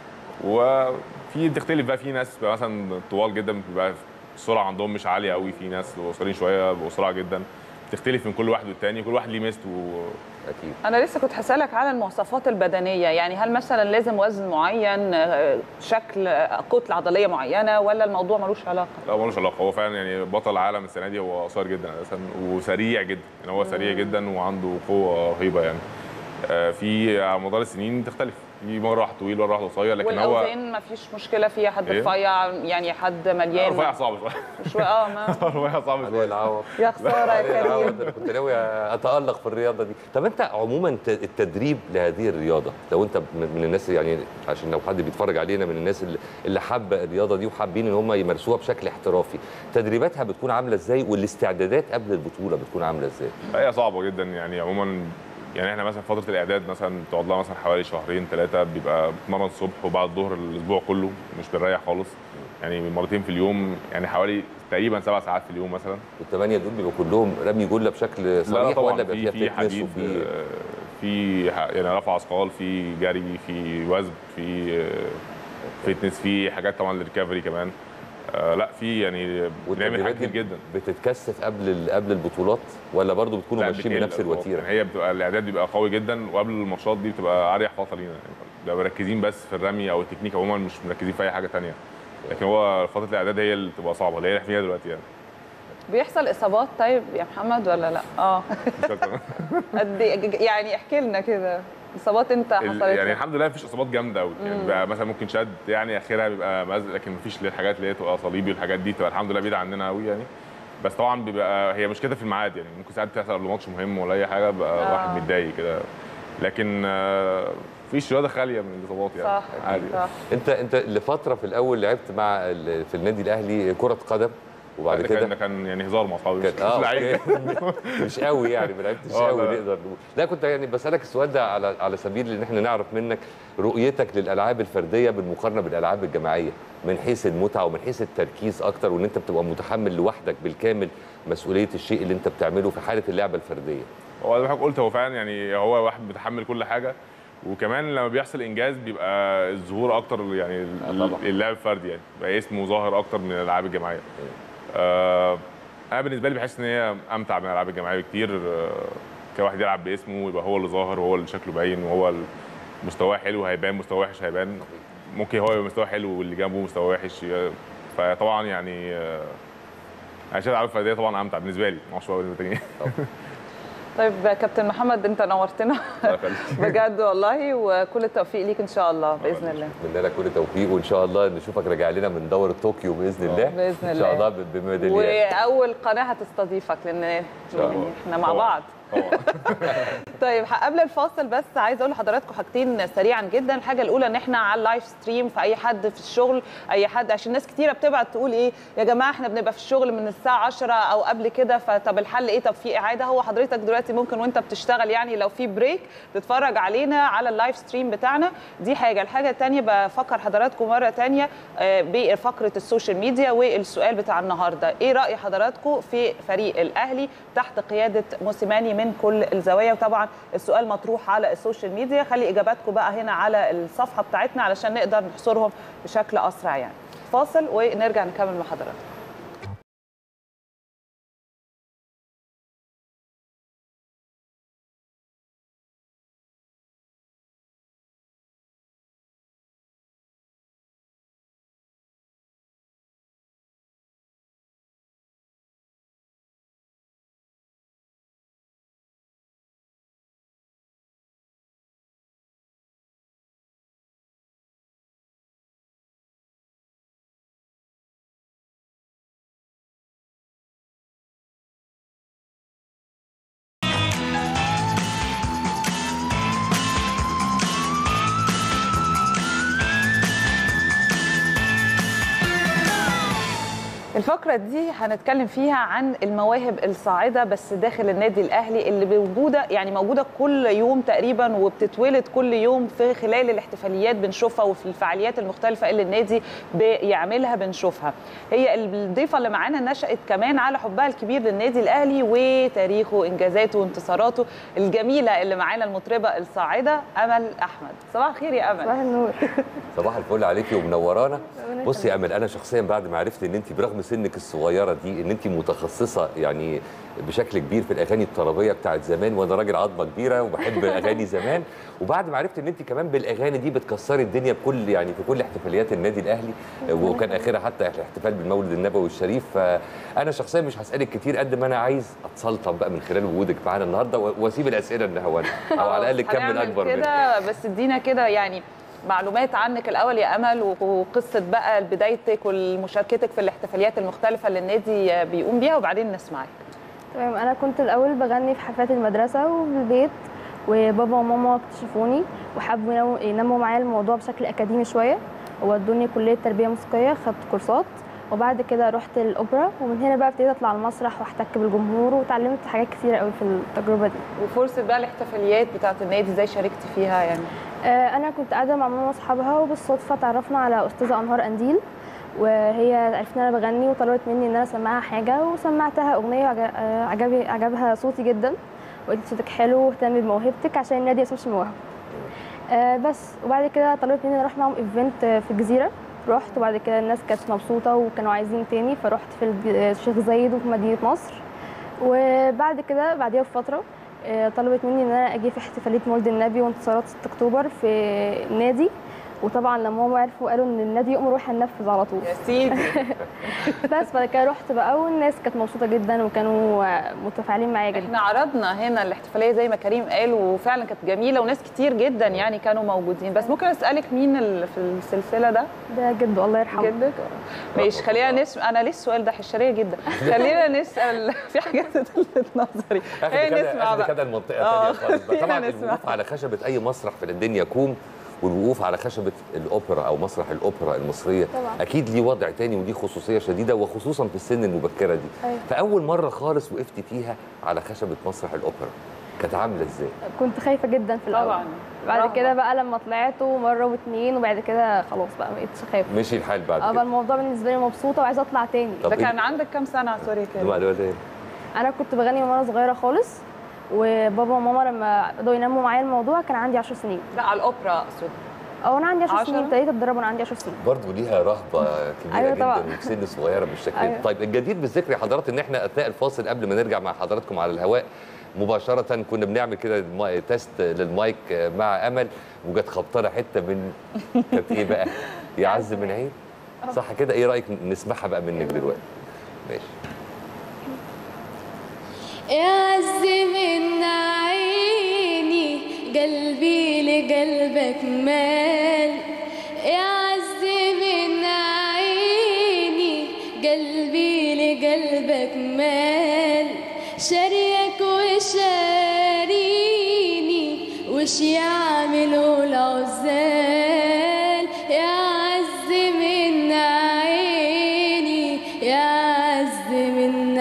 وفي بتختلف بقى في ناس بقى مثلا طوال جدا بيبقى السرعه عندهم مش عاليه قوي في ناس قصيرين شويه بيبقوا سرعه جدا بتختلف من كل واحد والتاني كل واحد ليه ميزته اكيد انا لسه كنت هسالك على المواصفات البدنيه يعني هل مثلا لازم وزن معين آه، شكل آه، كتله عضليه معينه ولا الموضوع ملوش علاقه لا ملوش علاقه هو فعلا يعني بطل العالم السنه دي هو قصير جدا اساسا وسريع جدا يعني هو سريع جدا وعنده قوه رهيبه يعني آه، في على مدار السنين تختلف في مره واحد طويل مره واحد قصير لكن هو والاوزان ما فيش مشكله فيها حد إيه؟ رفيع يعني حد مليان رفيع صعب شويه شويه اه ما رفيع صعب علي شويه العوض يا خساره علي يا العوض كريم انا كنت ناوي اتالق في الرياضه دي طب انت عموما ت- التدريب لهذه الرياضه لو انت من من الناس يعني عشان لو حد بيتفرج علينا من الناس اللي- اللي حابه الرياضه دي وحابين ان هم يمارسوها بشكل احترافي تدريباتها بتكون عامله ازاي والاستعدادات قبل البطوله بتكون عامله ازاي هي صعبه جدا يعني عموما يعني احنا مثلا فتره الاعداد مثلا بتقعد لها مثلا حوالي شهرين ثلاثه بيبقى بتمرن الصبح وبعد الظهر الاسبوع كله مش بنريح خالص يعني مرتين في اليوم يعني حوالي تقريبا سبع ساعات في اليوم مثلا والثمانيه دول بيبقوا كلهم رمي جله بشكل لا لا صريح طبعا ولا بيبقى في فيها في فتنس حديد وفي آه، في ح- يعني رفع اثقال في جري في وزن في آه، فتنس في حاجات طبعا للريكفري كمان آه، لا في يعني بنعمل والتدريبات حاجات دي كتير جدا بتتكثف قبل ال- قبل البطولات ولا برضو بتكونوا لا، ماشيين بتقل بنفس الأرقام. الوتيره يعني هي بتبقى الاعداد بيبقى قوي جدا وقبل الماتشات دي بتبقى اريح فتره لينا يعني بنبقى مركزين بس في الرمي او التكنيك عموما مش مركزين في اي حاجه تانية لكن هو فتره الاعداد هي اللي بتبقى صعبه اللي هي احنا فيها دلوقتي يعني بيحصل اصابات طيب يا محمد ولا لا اه مش أكتر. قد إيه؟ يعني احكي لنا كده اصابات انت ال- حصلت يعني لك. الحمد لله مفيش اصابات جامده قوي يعني بيبقى مثلا ممكن شد يعني اخرها بيبقى مزق لكن مفيش الحاجات اللي هي تبقى صليبي والحاجات دي تبقى الحمد لله بعيده عننا قوي يعني بس طبعا بيبقى هي مشكلتها في الميعاد يعني ممكن ساعات تحصل قبل ماتش مهم ولا اي حاجه بقى آه. واحد متضايق كده لكن آه، مفيش رياضه خاليه من الاصابات يعني صح عادي صح انت انت لفتره في الاول لعبت مع ال- في النادي الاهلي كره قدم وبعد ده كان ده كده كان يعني هزار مع اصحابي مش كان اه مش لعيب أوكي. مش قوي يعني ما لعبتش آه، قوي لا. نقدر نقول لا كنت يعني بسالك السؤال ده على على سبيل ان احنا نعرف منك رؤيتك للالعاب الفرديه بالمقارنه بالالعاب الجماعيه من حيث المتعه ومن حيث التركيز اكتر وان انت بتبقى متحمل لوحدك بالكامل مسؤوليه الشيء اللي انت بتعمله في حاله اللعبه الفرديه هو زي ما حضرتك قلت هو فعلا يعني هو واحد بيتحمل كل حاجه وكمان لما بيحصل انجاز بيبقى الظهور اكتر يعني آه طبعا. اللعب الفردي يعني بقى اسمه ظاهر اكتر من الالعاب الجماعيه آه انا بالنسبه لي بحس ان هي امتع من الالعاب الجماعيه بكتير آه كواحد يلعب باسمه ويبقى هو اللي ظاهر وهو اللي شكله باين وهو مستواه حلو هيبان مستواه وحش هيبان ممكن هو يبقى مستواه حلو واللي جنبه مستواه وحش فطبعا يعني آه انا شايف الالعاب الفرديه طبعا امتع بالنسبه لي ما اعرفش بقى بالنسبه لتانيين طيب كابتن محمد انت نورتنا الله يخليك. بجد والله وكل التوفيق ليك ان شاء الله باذن الله اتمنى لك كل التوفيق وان شاء الله نشوفك راجع لنا من دوره طوكيو باذن الله بإذن ان شاء الله. الله ب- بميداليات واول قناه هتستضيفك لان شاء الله. يعني احنا مع طبعاً. بعض طبعا طيب قبل الفاصل بس عايزه اقول لحضراتكم حاجتين سريعا جدا الحاجه الاولى ان احنا على اللايف ستريم في اي حد في الشغل اي حد عشان ناس كتيره بتبعت تقول ايه يا جماعه احنا بنبقى في الشغل من الساعه 10 او قبل كده فطب الحل ايه طب في اعاده هو حضرتك دلوقتي ممكن وانت بتشتغل يعني لو في بريك تتفرج علينا على اللايف ستريم بتاعنا دي حاجه الحاجه الثانيه بفكر حضراتكم مره ثانيه بفقره السوشيال ميديا والسؤال بتاع النهارده ايه راي حضراتكم في فريق الاهلي تحت قياده موسيماني من كل الزوايا وطبعا السؤال مطروح على السوشيال ميديا خلي اجاباتكم بقى هنا على الصفحه بتاعتنا علشان نقدر نحصرهم بشكل اسرع يعني فاصل ونرجع نكمل مع حضراتكم الفقرة دي هنتكلم فيها عن المواهب الصاعدة بس داخل النادي الأهلي اللي موجودة يعني موجودة كل يوم تقريبا وبتتولد كل يوم في خلال الاحتفاليات بنشوفها وفي الفعاليات المختلفة اللي النادي بيعملها بنشوفها هي الضيفة اللي معانا نشأت كمان على حبها الكبير للنادي الأهلي وتاريخه وإنجازاته وانتصاراته الجميلة اللي معانا المطربة الصاعدة أمل أحمد صباح الخير يا أمل صباح النور صباح الفل عليكي ومنورانا بصي يا امل انا شخصيا بعد ما عرفت ان انت برغم سنك الصغيره دي ان انت متخصصه يعني بشكل كبير في الاغاني الطربيه بتاعت زمان وانا راجل عظمه كبيره وبحب اغاني زمان وبعد ما عرفت ان انت كمان بالاغاني دي بتكسري الدنيا بكل يعني في كل احتفاليات النادي الاهلي وكان اخرها حتى الاحتفال بالمولد النبوي الشريف فانا شخصيا مش هسالك كتير قد ما انا عايز اتسلطن بقى من خلال وجودك معانا النهارده واسيب الاسئله لنهوان او على الاقل الكم هنعمل الاكبر منها كده بس ادينا كده يعني معلومات عنك الاول يا امل وقصه بقى بدايتك ومشاركتك في الاحتفاليات المختلفه اللي النادي بيقوم بيها وبعدين نسمعك تمام انا كنت الاول بغني في حفلات المدرسه وفي البيت وبابا وماما اكتشفوني وحبوا ينموا- ينموا معايا الموضوع بشكل اكاديمي شويه وودوني كليه تربيه موسيقيه خدت كورسات وبعد كده رحت الاوبرا ومن هنا بقى ابتديت اطلع على المسرح واحتك بالجمهور وتعلمت حاجات كتيره قوي في التجربه دي وفرصه بقى الاحتفاليات بتاعه النادي ازاي شاركتي فيها يعني آه، انا كنت قاعده مع ماما واصحابها وبالصدفه تعرفنا على استاذه انهار انديل وهي عرفت ان انا بغني وطلبت مني ان انا اسمعها حاجه وسمعتها اغنيه وعج- آه، عجبي عجبها صوتي جدا وقالت صوتك حلو واهتمي بموهبتك عشان النادي اسمه المواهب آه، بس وبعد كده طلبت مني اروح معاهم ايفنت آه، في الجزيره رحت وبعد كده الناس كانت مبسوطه وكانوا عايزين تاني فرحت في الج- آه، الشيخ زايد وفي مدينه نصر وبعد كده بعديها بفتره آه، طلبت مني ان انا اجي في احتفاليه مولد النبي وانتصارات 6 اكتوبر في النادي وطبعا لما هم عرفوا قالوا ان النادي يؤمر واحنا ننفذ على طول يا سيدي بس بعد كده رحت بقى والناس كانت مبسوطه جدا وكانوا آه، متفاعلين معايا جدا احنا عرضنا هنا الاحتفاليه زي ما كريم قال وفعلا كانت جميله وناس كتير جدا يعني كانوا موجودين بس ممكن اسالك مين اللي في السلسله ده ده جده الله يرحمه جدك ماشي خلينا نسال انا ليه السؤال ده حشريه جدا خلينا نسال في حاجات تلفت نظري اخد خلينا كده نسمع اخد بقى كده المنطقه آه. ثانيه خالص بقى. طبعا خلينا نسمع. الوقوف على خشبه اي مسرح في الدنيا كوم والوقوف على خشبه الاوبرا او مسرح الاوبرا المصريه طبعا. اكيد ليه وضع تاني وليه خصوصيه شديده وخصوصا في السن المبكره دي أيوة. فاول مره خالص وقفت فيها على خشبه مسرح الاوبرا كانت عامله ازاي كنت خايفه جدا في الاول طبعا بعد رهبة. كده بقى لما طلعت مره واتنين وبعد كده خلاص بقى ما بقتش خايفه مشي الحال بعد اه بقى كده الموضوع بالنسبه لي مبسوطه وعايزه اطلع تاني طب ده إيه؟ كان عندك كام سنه سوري كده بعد كده انا كنت بغني من وانا صغيره خالص وبابا وماما لما بدأوا ينموا معايا الموضوع كان عندي 10 سنين لا على الاوبرا اقصد اه انا عندي 10 عشرة؟ سنين ابتديت اتدرب وانا عندي 10 سنين برضه ليها رهبه كبيره أيوة جدا طبعا. وفي سن صغيره بالشكل ده أيوة. طيب الجدير بالذكر يا حضرات ان احنا اثناء الفاصل قبل ما نرجع مع حضراتكم على الهواء مباشره كنا بنعمل كده الما- تيست للمايك مع امل وجت خبطانه حته من كانت ايه بقى؟ يعز من عين صح كده ايه رايك نسمعها بقى منك دلوقتي؟ ماشي اعز من عيني قلبي لقلبك مال اعز من عيني قلبي لقلبك مال شاريك وشاريني وش يعملوا العزال يعز من عيني يعز من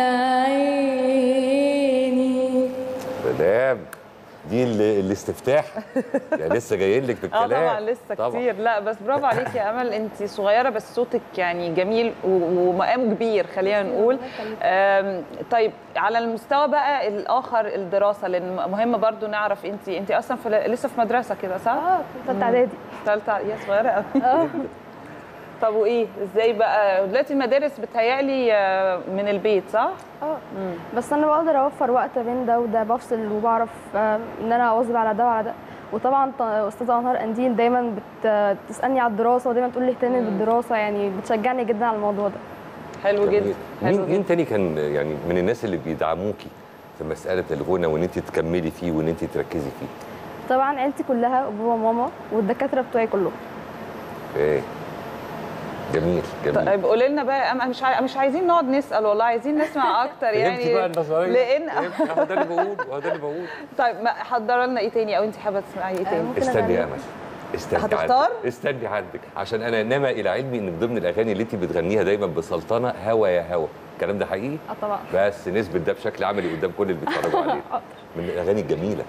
عيني سلام دي ال- الاستفتاح يعني لسه جايين لك اه بالكلام طبعا لسه كتير لا بس برافو عليكي يا امل انت صغيره بس صوتك يعني جميل و- ومقامه كبير خلينا نقول آم، طيب على المستوى بقى الاخر الدراسه لان مهم برضو نعرف انت انت اصلا في لسه في مدرسه كده صح؟ اه ثالثه اعدادي ثالثه يا صغيره قوي اه طب وايه ازاي بقى دلوقتي المدارس بتهيألي آه، من البيت صح؟ اه بس انا بقدر اوفر وقت بين ده وده بفصل وبعرف آه، ان انا اواظب على ده وعلى ده وطبعا ط- استاذه انهار انديل دايما بت- بتسالني على الدراسه ودايما تقول لي اهتمي بالدراسه يعني بتشجعني جدا على الموضوع ده حلو جدا جميل. حلو مين جدا مين تاني كان يعني من الناس اللي بيدعموكي في مساله الغنى وان انت تكملي فيه وان انت تركزي فيه؟ طبعا عيلتي كلها بابا وماما والدكاتره بتوعي كلهم ايه جميل جميل طيب قولي لنا بقى أم- مش عاي... مش عايزين نقعد نسال والله عايزين نسمع اكتر يعني فهمتي بقى النظريه لان فهمتي؟ هو ده اللي بقول هو ده اللي بقول طيب ما حضر لنا ايه تاني او انت حابه تسمعي ايه تاني ممكن استني يا أغني. امل استني هتختار؟ عندك. استني عندك عشان انا انما الى علمي ان من ضمن الاغاني اللي انت بتغنيها دايما بسلطنه هوا يا هوا الكلام ده حقيقي اه طبعا بس نثبت ده بشكل عملي قدام كل اللي بيتفرجوا عليه من الاغاني الجميله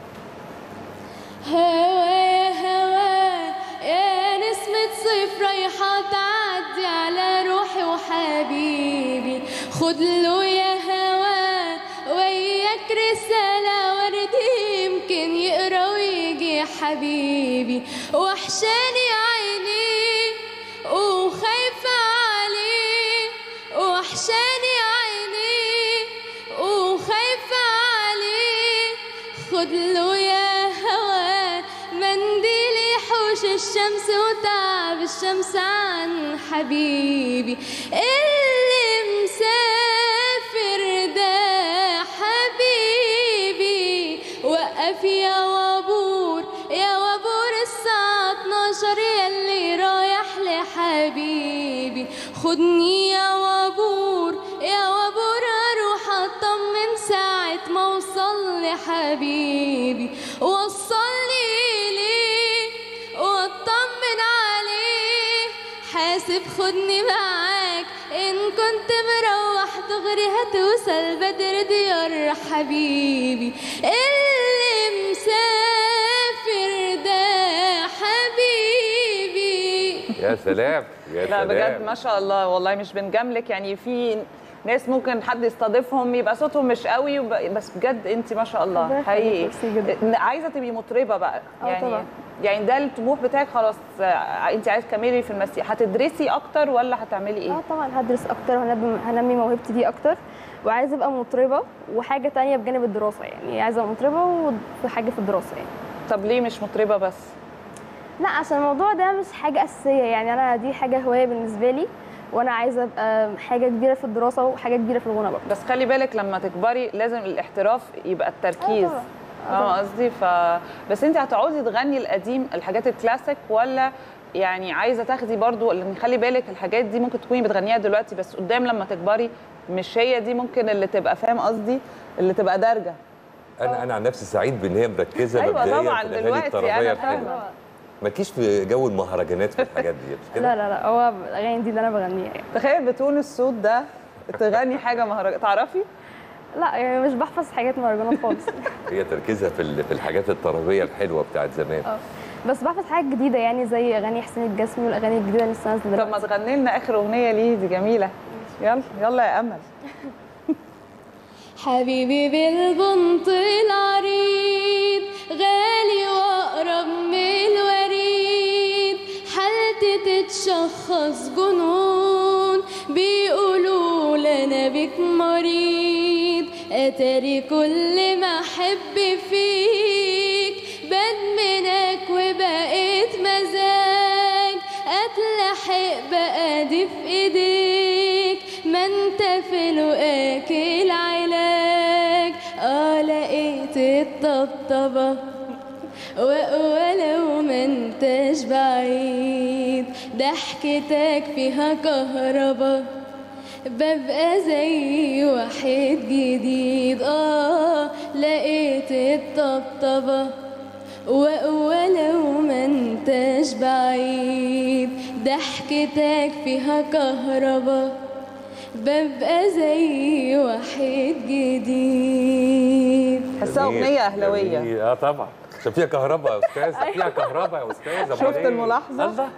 هوا يا هوا يا نسمة صيف رايحة تعدي على روحي وحبيبي خد له يا هوا وياك رسالة وردي يمكن يقرا ويجي يا حبيبي وحشاني عيني وخايفة عليه وحشاني عيني وخايفة عليه خد له يا هوا منديل يحوش الشمس وتعب الشمس عن حبيبي اللي مسافر ده حبيبي وقف يا وابور يا وابور الساعة 12 يلي رايح لحبيبي خدني يا وابور يا وابور اروح اطمن ساعة ما اوصل لحبيبي وصلني ليه واطمن عليه حاسب خدني معاك ان كنت مروح دغري هتوصل بدر ديار حبيبي اللي مسافر ده حبيبي يا سلام يا لا سلام بجد ما شاء الله والله مش بنجاملك يعني في ناس ممكن حد يستضيفهم يبقى صوتهم مش قوي وب... بس بجد انت ما شاء ربنا الله يخليك، حقيقي ميرسي جدا. عايزه تبقي مطربه بقى اه يعني طبعا. يعني ده الطموح بتاعك خلاص آه، انت عايزه تكملي في المسيح هتدرسي اكتر ولا هتعملي ايه؟ اه طبعا هدرس اكتر وهنمي هنمي موهبتي دي اكتر وعايزه ابقى مطربه وحاجه تانية بجانب الدراسه يعني عايزه ابقى مطربه وفي حاجه في الدراسه يعني طب ليه مش مطربه بس؟ لا عشان الموضوع ده مش حاجه اساسيه يعني انا دي حاجه هوايه بالنسبه لي وانا عايزه ابقى حاجه كبيره في الدراسه وحاجه كبيره في الغنى برضه بس خلي بالك لما تكبري لازم الاحتراف يبقى التركيز آه طبعاً. اه قصدي ف بس انت هتعوزي تغني القديم الحاجات الكلاسيك ولا يعني عايزه تاخدي برضو لان خلي بالك الحاجات دي ممكن تكوني بتغنيها دلوقتي بس قدام لما تكبري مش هي دي ممكن اللي تبقى فاهم قصدي اللي تبقى دارجه انا انا عن نفسي سعيد بان هي مركزه ايوه مبدئيا طبعا في الاغاني دلوقتي الطربيه انا الحلوه فاهمه مالكيش في جو المهرجانات والحاجات دي مش كده لا لا لا هو الاغاني دي اللي انا بغنيها يعني. تخيل بتون الصوت ده تغني حاجه مهرجان تعرفي لا يعني مش بحفظ حاجات مهرجانات خالص هي تركيزها في ال- في الحاجات الطربيه الحلوه بتاعت زمان اه بس بحفظ حاجات جديده يعني زي اغاني حسين الجسمي والاغاني الجديده اللي لسه نازله طب ما دلوقتي تغني لنا اخر اغنيه ليه دي جميله يلا يلا يا امل حبيبي بالبنط العريض غالي واقرب من الوريد حالتي تتشخص جنون بيقولوا لنا بك مريض اتاري كل ما احب فيك بدمنك وبقيت مزاج اتلحق بقى دي في ايديك ما انت في لقاك العلاج اه لقيت الطبطبة و- ولو ما انتش بعيد ضحكتك فيها كهربا ببقى زي واحد جديد اه لقيت الطبطبة و- ولو ما انتش بعيد ضحكتك فيها كهربا ببقى زي واحد جديد حسها جميل. اغنيه اهلاويه جميل. اه طبعا عشان فيها كهرباء يا استاذ فيها كهرباء يا استاذ أمال شفت إيه؟ الملاحظة؟ الله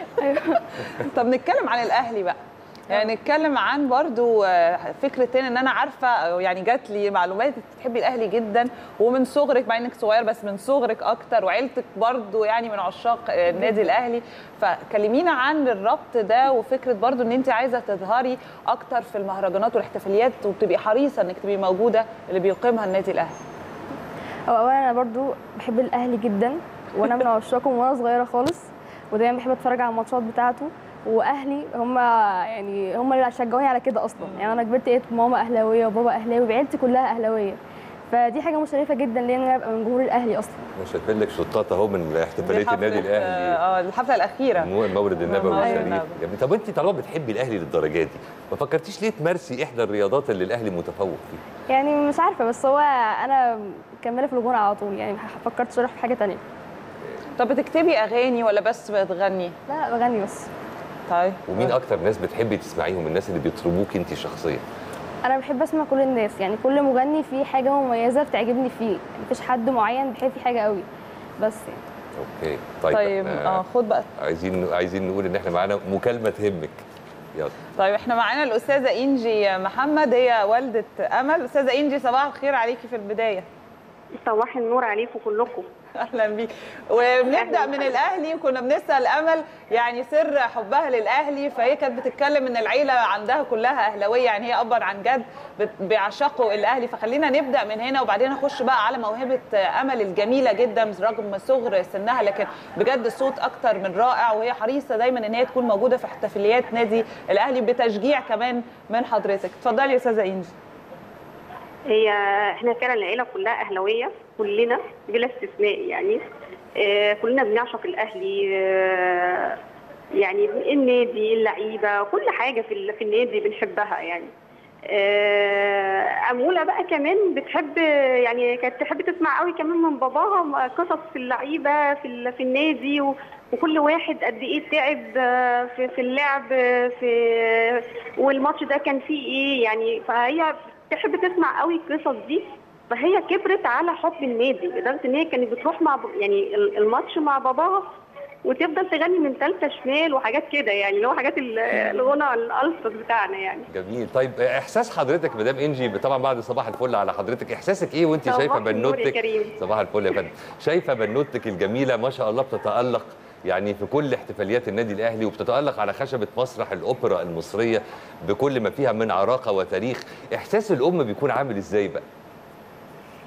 طب نتكلم عن الاهلي بقى يعني نتكلم عن برضو آه، فكره تاني ان انا عارفه أو يعني جات لي معلومات إنك بتحبي الاهلي جدا ومن صغرك مع انك صغير بس من صغرك اكتر وعيلتك برضو يعني من عشاق آه، النادي الاهلي فكلمينا عن الربط ده وفكره برضو ان انت عايزه تظهري اكتر في المهرجانات والاحتفاليات وبتبقي حريصه انك تبقي موجوده اللي بيقيمها النادي الاهلي هو اولا انا برضو بحب الاهلي جدا وانا من عشاقهم وانا صغيره خالص ودايما بحب اتفرج على الماتشات بتاعته واهلي هم يعني هم اللي شجعوني على كده اصلا يعني انا كبرت لقيت ماما اهلاويه وبابا اهلاوي وعيلتي كلها اهلاويه فدي حاجه مشرفه جدا ليا ان انا ابقى من جمهور الاهلي اصلا انا شايفين لك شطات اهو من دي احتفاليه حفلة، النادي الاهلي اه الحفله الاخيره مو- المورد النبوي المورد الشريف النبوي. جميل. طب انت طالما بتحبي الاهلي للدرجه دي ما فكرتيش ليه تمارسي احدى الرياضات اللي الاهلي متفوق فيها يعني مش عارفه بس هو انا مكمله في الغنى على طول يعني ما فكرتش اروح في حاجه تانية طب بتكتبي اغاني ولا بس بتغني لا بغني بس طيب ومين اكتر ناس بتحبي تسمعيهم الناس اللي بيطربوك انت شخصيا انا بحب اسمع كل الناس يعني كل مغني فيه حاجه مميزه بتعجبني فيه مفيش حد معين بحب فيه حاجه قوي بس يعني اوكي طيب, طيب إحنا اه خد بقى عايزين عايزين نقول ان احنا معانا مكالمه تهمك يلا طيب احنا معانا الاستاذه انجي محمد هي والده امل استاذه انجي صباح الخير عليكي في البدايه صباح النور عليكم كلكم اهلا بيك وبنبدا أهلاً من وسهلاً. الاهلي وكنا بنسال امل يعني سر حبها للاهلي فهي كانت بتتكلم ان العيله عندها كلها اهلاويه يعني هي ابا عن جد بت- بيعشقوا الاهلي فخلينا نبدا من هنا وبعدين نخش بقى على موهبه امل الجميله جدا رغم صغر سنها لكن بجد صوت اكتر من رائع وهي حريصه دايما ان هي تكون موجوده في احتفاليات نادي الاهلي بتشجيع كمان من حضرتك اتفضلي يا استاذه انجي هي احنا فعلا العيله كلها اهلاويه كلنا بلا استثناء يعني آه كلنا بنعشق الاهلي آه يعني النادي اللعيبه كل حاجه في ال- في النادي بنحبها يعني آه، أمولة بقى كمان بتحب يعني كانت تحب تسمع قوي كمان من باباها قصص في اللعيبة في ال- في النادي و- وكل واحد قد ايه تعب آه، في في اللعب آه، في والماتش ده كان فيه ايه يعني فهي تحب تسمع قوي القصص دي فهي كبرت على حب النادي لدرجه ان هي كانت بتروح مع ب- يعني ال- الماتش مع باباها وتفضل تغني من ثالثه شمال وحاجات كده يعني اللي هو حاجات ال- الغنى الالفت بتاعنا يعني جميل طيب احساس حضرتك مدام انجي طبعا بعد صباح الفل على حضرتك احساسك ايه وانت صباح شايفه النور يا بنوتك كريم. صباح الفل يا فندم شايفه بنوتك الجميله ما شاء الله بتتالق يعني في كل احتفاليات النادي الاهلي وبتتالق على خشبه مسرح الاوبرا المصريه بكل ما فيها من عراقه وتاريخ احساس الام بيكون عامل ازاي بقى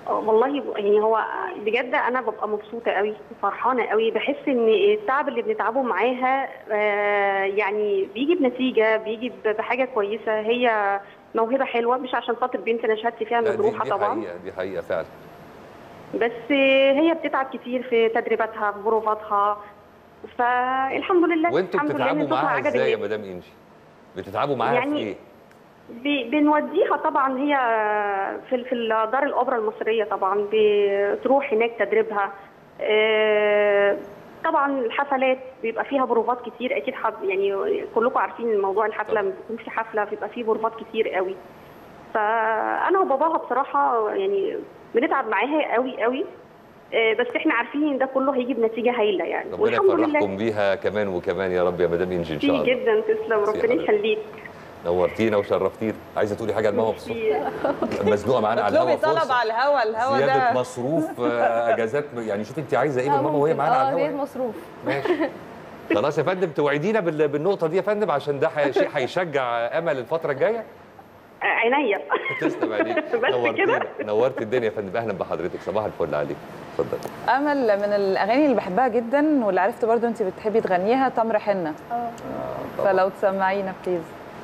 آه، والله ب- يعني هو بجد انا ببقى مبسوطه قوي فرحانه قوي بحس ان التعب اللي بنتعبه معاها آه، يعني بيجي بنتيجه بيجي ب- بحاجه كويسه هي موهبه حلوه مش عشان خاطر بنت انا شهادتي فيها لا، دي, مجروحه دي طبعا حقيقه دي حقيقه فعلا بس هي بتتعب كتير في تدريباتها في بروفاتها فالحمد لله وانتوا الحمد لله إن بتتعبوا صوتها معاها عجب ازاي يا الناس. مدام انجي بتتعبوا معاها يعني في ايه ب- بنوديها طبعا هي في في دار الاوبرا المصريه طبعا بتروح هناك تدريبها آه، طبعا الحفلات بيبقى فيها بروفات كتير اكيد حب يعني كلكم عارفين الموضوع الحفله لما بيكون في حفله بيبقى فيه بروفات كتير قوي فانا وباباها بصراحه يعني بنتعب معاها قوي قوي آه، بس احنا عارفين ان ده كله هيجي بنتيجه هايله يعني ربنا والحمد لله يفرحكم بيها كمان وكمان يا رب يا مدام انجي ان شاء كتير الله جدا تسلم ميرسي ربنا حضرتك. يخليك نورتينا وشرفتينا عايزه تقولي حاجه لماما في الصبح ميرسي. مزنوقه معانا على اطلبي الهوا طلب فرصه على الهوا الهوا زياده ده مصروف آه، اجازات يعني شوفي انت عايزه ايه من ماما وهي معانا اه على زيادة الهوا مصروف ماشي خلاص يا فندم توعدينا بال- بالنقطه دي يا فندم عشان ده حي- شيء هيشجع امل الفتره الجايه آه، عينيا تسلم عليك بس نورتينا كده؟ نورت الدنيا يا فندم اهلا بحضرتك صباح الفل عليك اتفضل امل من الاغاني اللي بحبها جدا واللي عرفت برضو انت بتحبي تغنيها تمر حنه اه فلو تسمعينا بليز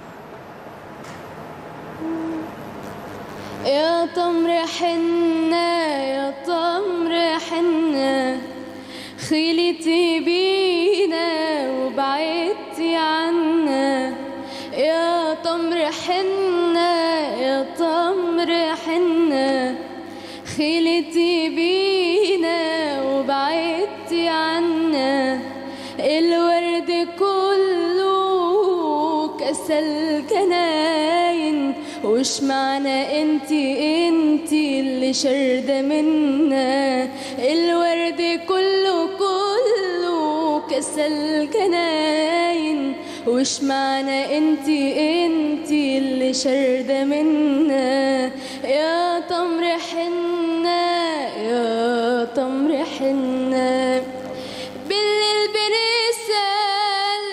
يا تمر حنة يا تمر حنة خلتي بينا وبعدتي عنا يا تمر حنة يا تمر حنة خلتي بينا وبعدتي عنا الورد كله كسل كناين وش معنى انتي انتي اللي شردة منا الورد كله كله كسل كناين وش معنى انتي انتي اللي شردة منا يا تمر حنة يا تمر حنة بالليل بنسأل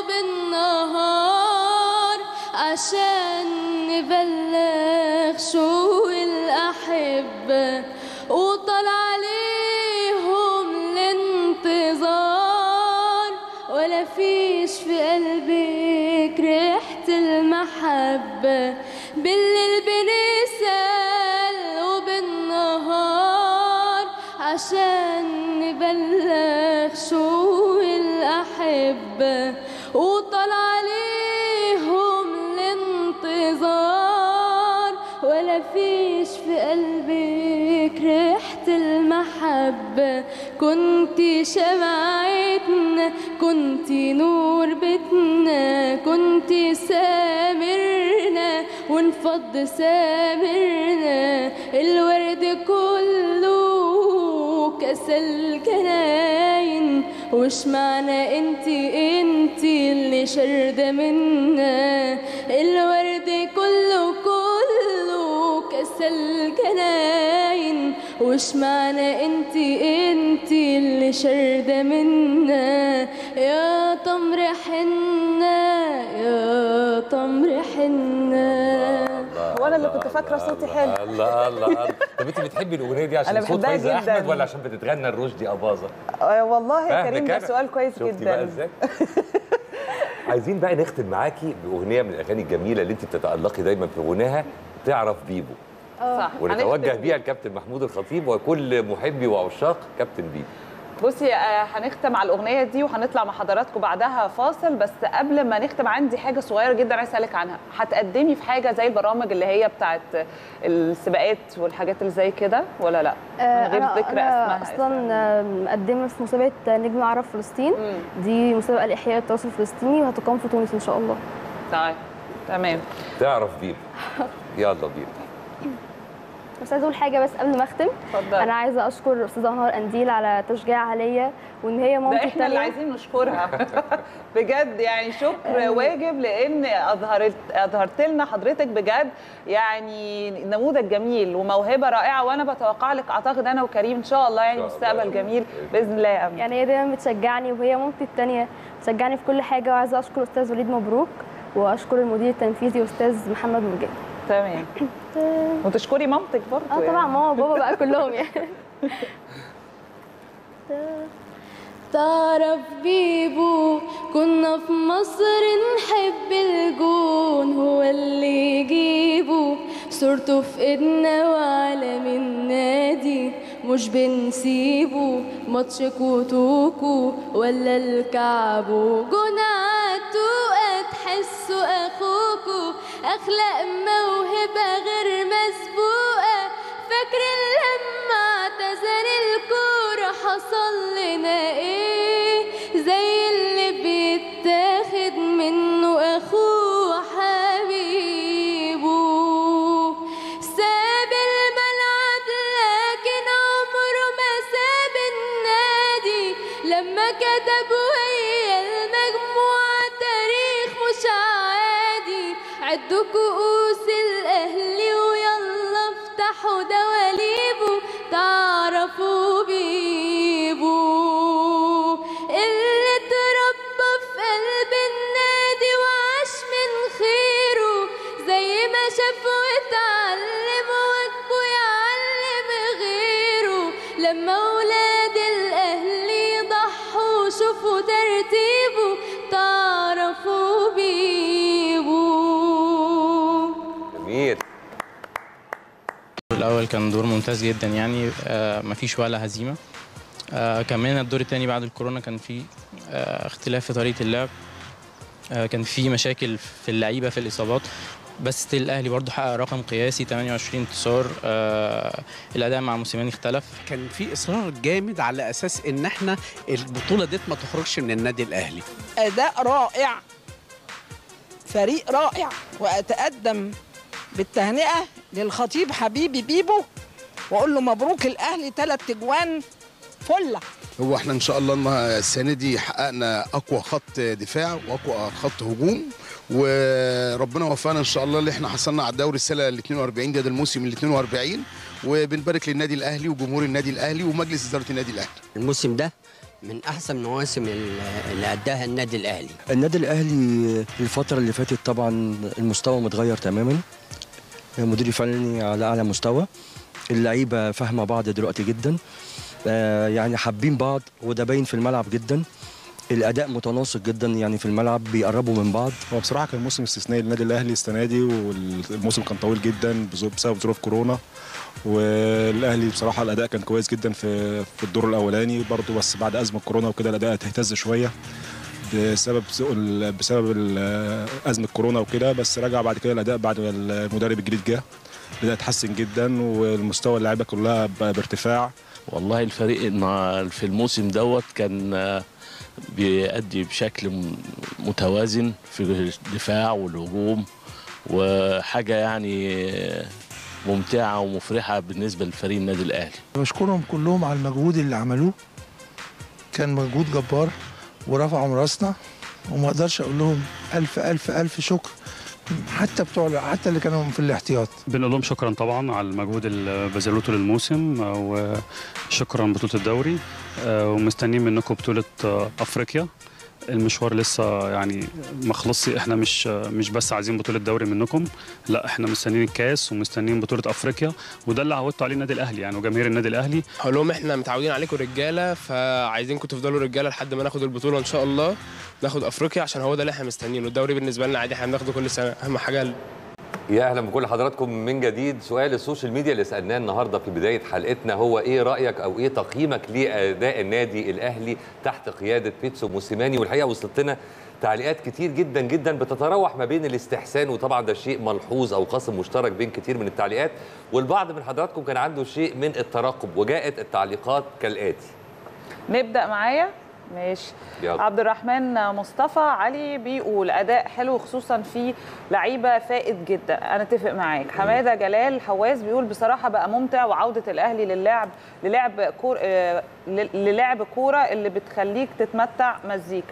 وبالنهار عشان نبلغ شو الأحبة وطل عليهم الانتظار ولا فيش في قلبك ريحة المحبة بالليل بنسأل وبالنهار عشان نبلغ شو الأحبة وطل عليهم الانتظار ولا فيش في قلبك ريحة المحبة كنتي شمعتنا كنتي نور بيتنا كنتي سامرنا ونفض سامرنا الورد كله كسل كناين وش معنى انتي انتي اللي شردة منا الورد كله كله كسل كناين وش معنى انتي انتي اللي شردة منا يا تمر حنة يا تمر حنة وانا اللي كنت فاكره صوتي حلو الله الله الله طب انت بتحبي الاغنيه دي عشان أنا صوت بحبها فايزه جداً. احمد ولا عشان بتتغنى الرشدي اباظه آه، والله يا فاهمك كريم ده أنا. سؤال كويس شفتي بقى جدا ازاي عايزين بقى نختم معاكي باغنيه من الاغاني الجميله اللي انت بتتالقي دايما في غناها تعرف بيبو صح ونتوجه هنختم بيها الكابتن محمود الخطيب وكل محبي وعشاق كابتن بيبو بصي آه، هنختم على الاغنيه دي وهنطلع مع حضراتكم بعدها فاصل بس قبل ما نختم عندي حاجه صغيره جدا عايز اسالك عنها هتقدمي في حاجه زي البرامج اللي هي بتاعت السباقات والحاجات اللي زي كده ولا لا آه، من غير انا ذكر انا اسمها اصلا آه، مقدمه في مسابقه نجم عرب فلسطين مم. دي مسابقه لاحياء التراث الفلسطيني وهتقام في تونس ان شاء الله طيب تمام تعرف بيبو يلا بيبو بس عايزه اقول حاجه بس قبل ما اختم اتفضلي. انا عايزه اشكر استاذه انهار قنديل على تشجيعها ليا وان هي ده مامتي احنا اللي التانية عايزين نشكرها بجد يعني شكر واجب لان اظهرت اظهرت لنا حضرتك بجد يعني نموذج جميل وموهبه رائعه وانا بتوقع لك اعتقد انا وكريم ان شاء الله يعني إن شاء الله. مستقبل جميل باذن الله يا امل يعني هي دايما بتشجعني وهي مامتي التانية بتشجعني في كل حاجه وعايزه اشكر استاذ وليد مبروك واشكر المدير التنفيذي استاذ محمد مرجان تمام وتشكري مامتك برضه اه طبعا يعني. ماما وبابا بقى كلهم يعني تعرف بيبو كنا في مصر نحب الجون هو اللي يجيبه صورته في ايدنا وعلم النادي مش بنسيبه ماتش كوتوكو ولا الكعبو جون عالتوقة تحسوا اخوكو اخلاق موهبة غير مسبوقة فاكر لما اعتزل الكورة حصل لنا ايه زي اللي بيتاخد منه اخوه حبيبه ساب الملعب لكن عمره ما ساب النادي لما كتب ويا المجموعة تاريخ مش عادي عدوا كؤوس الأهلي ويلا افتحوا دواليبه تعرفوا بيبو اللي اتربى في قلب النادي وعاش من خيره زي ما شاف واتعلم واجبه يعلم غيره لما ولاد الاهلي يضحوا شوفوا ترتيبه تعرفوا بيبو جميل الأول كان دور ممتاز جدا يعني آه مفيش ولا هزيمة آه كملنا الدور الثاني بعد الكورونا كان في آه اختلاف في طريقة اللعب آه كان في مشاكل في اللعيبة في الإصابات بس ستيل الأهلي برضو حقق رقم قياسي 28 انتصار آه الأداء مع موسيماني اختلف كان في اصرار جامد على اساس ان احنا البطوله ديت ما تخرجش من النادي الاهلي اداء رائع فريق رائع واتقدم بالتهنئه للخطيب حبيبي بيبو واقول له مبروك الاهلي ثلاث اجوان فله هو احنا ان شاء الله النها- السنه دي حققنا اقوى خط دفاع واقوى خط هجوم وربنا وفقنا ان شاء الله اللي احنا حصلنا على الدوري السنه ال 42 ده, ده الموسم ال 42 وبنبارك للنادي الاهلي وجمهور النادي الاهلي ومجلس اداره النادي الاهلي الموسم ده من احسن مواسم اللي اداها النادي الاهلي النادي الاهلي الفتره اللي فاتت طبعا المستوى متغير تماما المدير الفني على اعلى مستوى اللعيبه فاهمه بعض دلوقتي جدا آه، يعني حابين بعض وده باين في الملعب جدا الاداء متناسق جدا يعني في الملعب بيقربوا من بعض هو بصراحه كان موسم استثنائي للنادي الاهلي السنه دي والموسم كان طويل جدا بظروف- بسبب ظروف كورونا والاهلي بصراحه الاداء كان كويس جدا في في الدور الاولاني برضه بس بعد ازمه كورونا وكده الاداء اهتز شويه بسبب سوء ال- بسبب ال- ازمه كورونا وكده بس رجع بعد كده الاداء بعد ما المدرب الجديد جه الاداء اتحسن جدا والمستوى اللعيبه كلها ب- بارتفاع والله الفريق النا- في الموسم دوت كان آه، بيأدي بشكل م- متوازن في الدفاع والهجوم وحاجة يعني آه، ممتعة ومفرحة بالنسبة لفريق النادي الأهلي بشكرهم كلهم على المجهود اللي عملوه كان مجهود جبار ورفعوا من راسنا وما اقدرش اقول لهم الف الف الف شكر حتى بتوع حتى اللي كانوا في الاحتياط بنقول لهم شكرا طبعا على المجهود اللي بذلوه طول الموسم آه، وشكرا بطوله الدوري آه، ومستنيين منكم بطوله آه، افريقيا المشوار لسه يعني ما خلصش احنا مش مش بس عايزين بطوله دوري منكم لا احنا مستنيين الكاس ومستنيين بطوله افريقيا وده اللي عودتوا عليه النادي الاهلي يعني وجماهير النادي الاهلي هقول لهم احنا متعودين عليكم رجاله فعايزينكم تفضلوا رجاله لحد ما ناخد البطوله ان شاء الله ناخد افريقيا عشان هو ده اللي احنا مستنيينه الدوري بالنسبه لنا عادي احنا بناخده كل سنه اهم حاجه يا اهلا بكل حضراتكم من جديد سؤال السوشيال ميديا اللي سالناه النهارده في بدايه حلقتنا هو ايه رايك او ايه تقييمك لاداء النادي الاهلي تحت قياده بيتسو موسيماني والحقيقه وصلت لنا تعليقات كتير جدا جدا بتتراوح ما بين الاستحسان وطبعا ده شيء ملحوظ او قاسم مشترك بين كتير من التعليقات والبعض من حضراتكم كان عنده شيء من الترقب وجاءت التعليقات كالاتي نبدا معايا ماشي يلا. عبد الرحمن مصطفى علي بيقول اداء حلو خصوصا في لعيبه فائد جدا انا اتفق معاك حماده جلال حواس بيقول بصراحه بقى ممتع وعوده الاهلي للعب للعب كور آه، ل- للعب كوره اللي بتخليك تتمتع مزيكا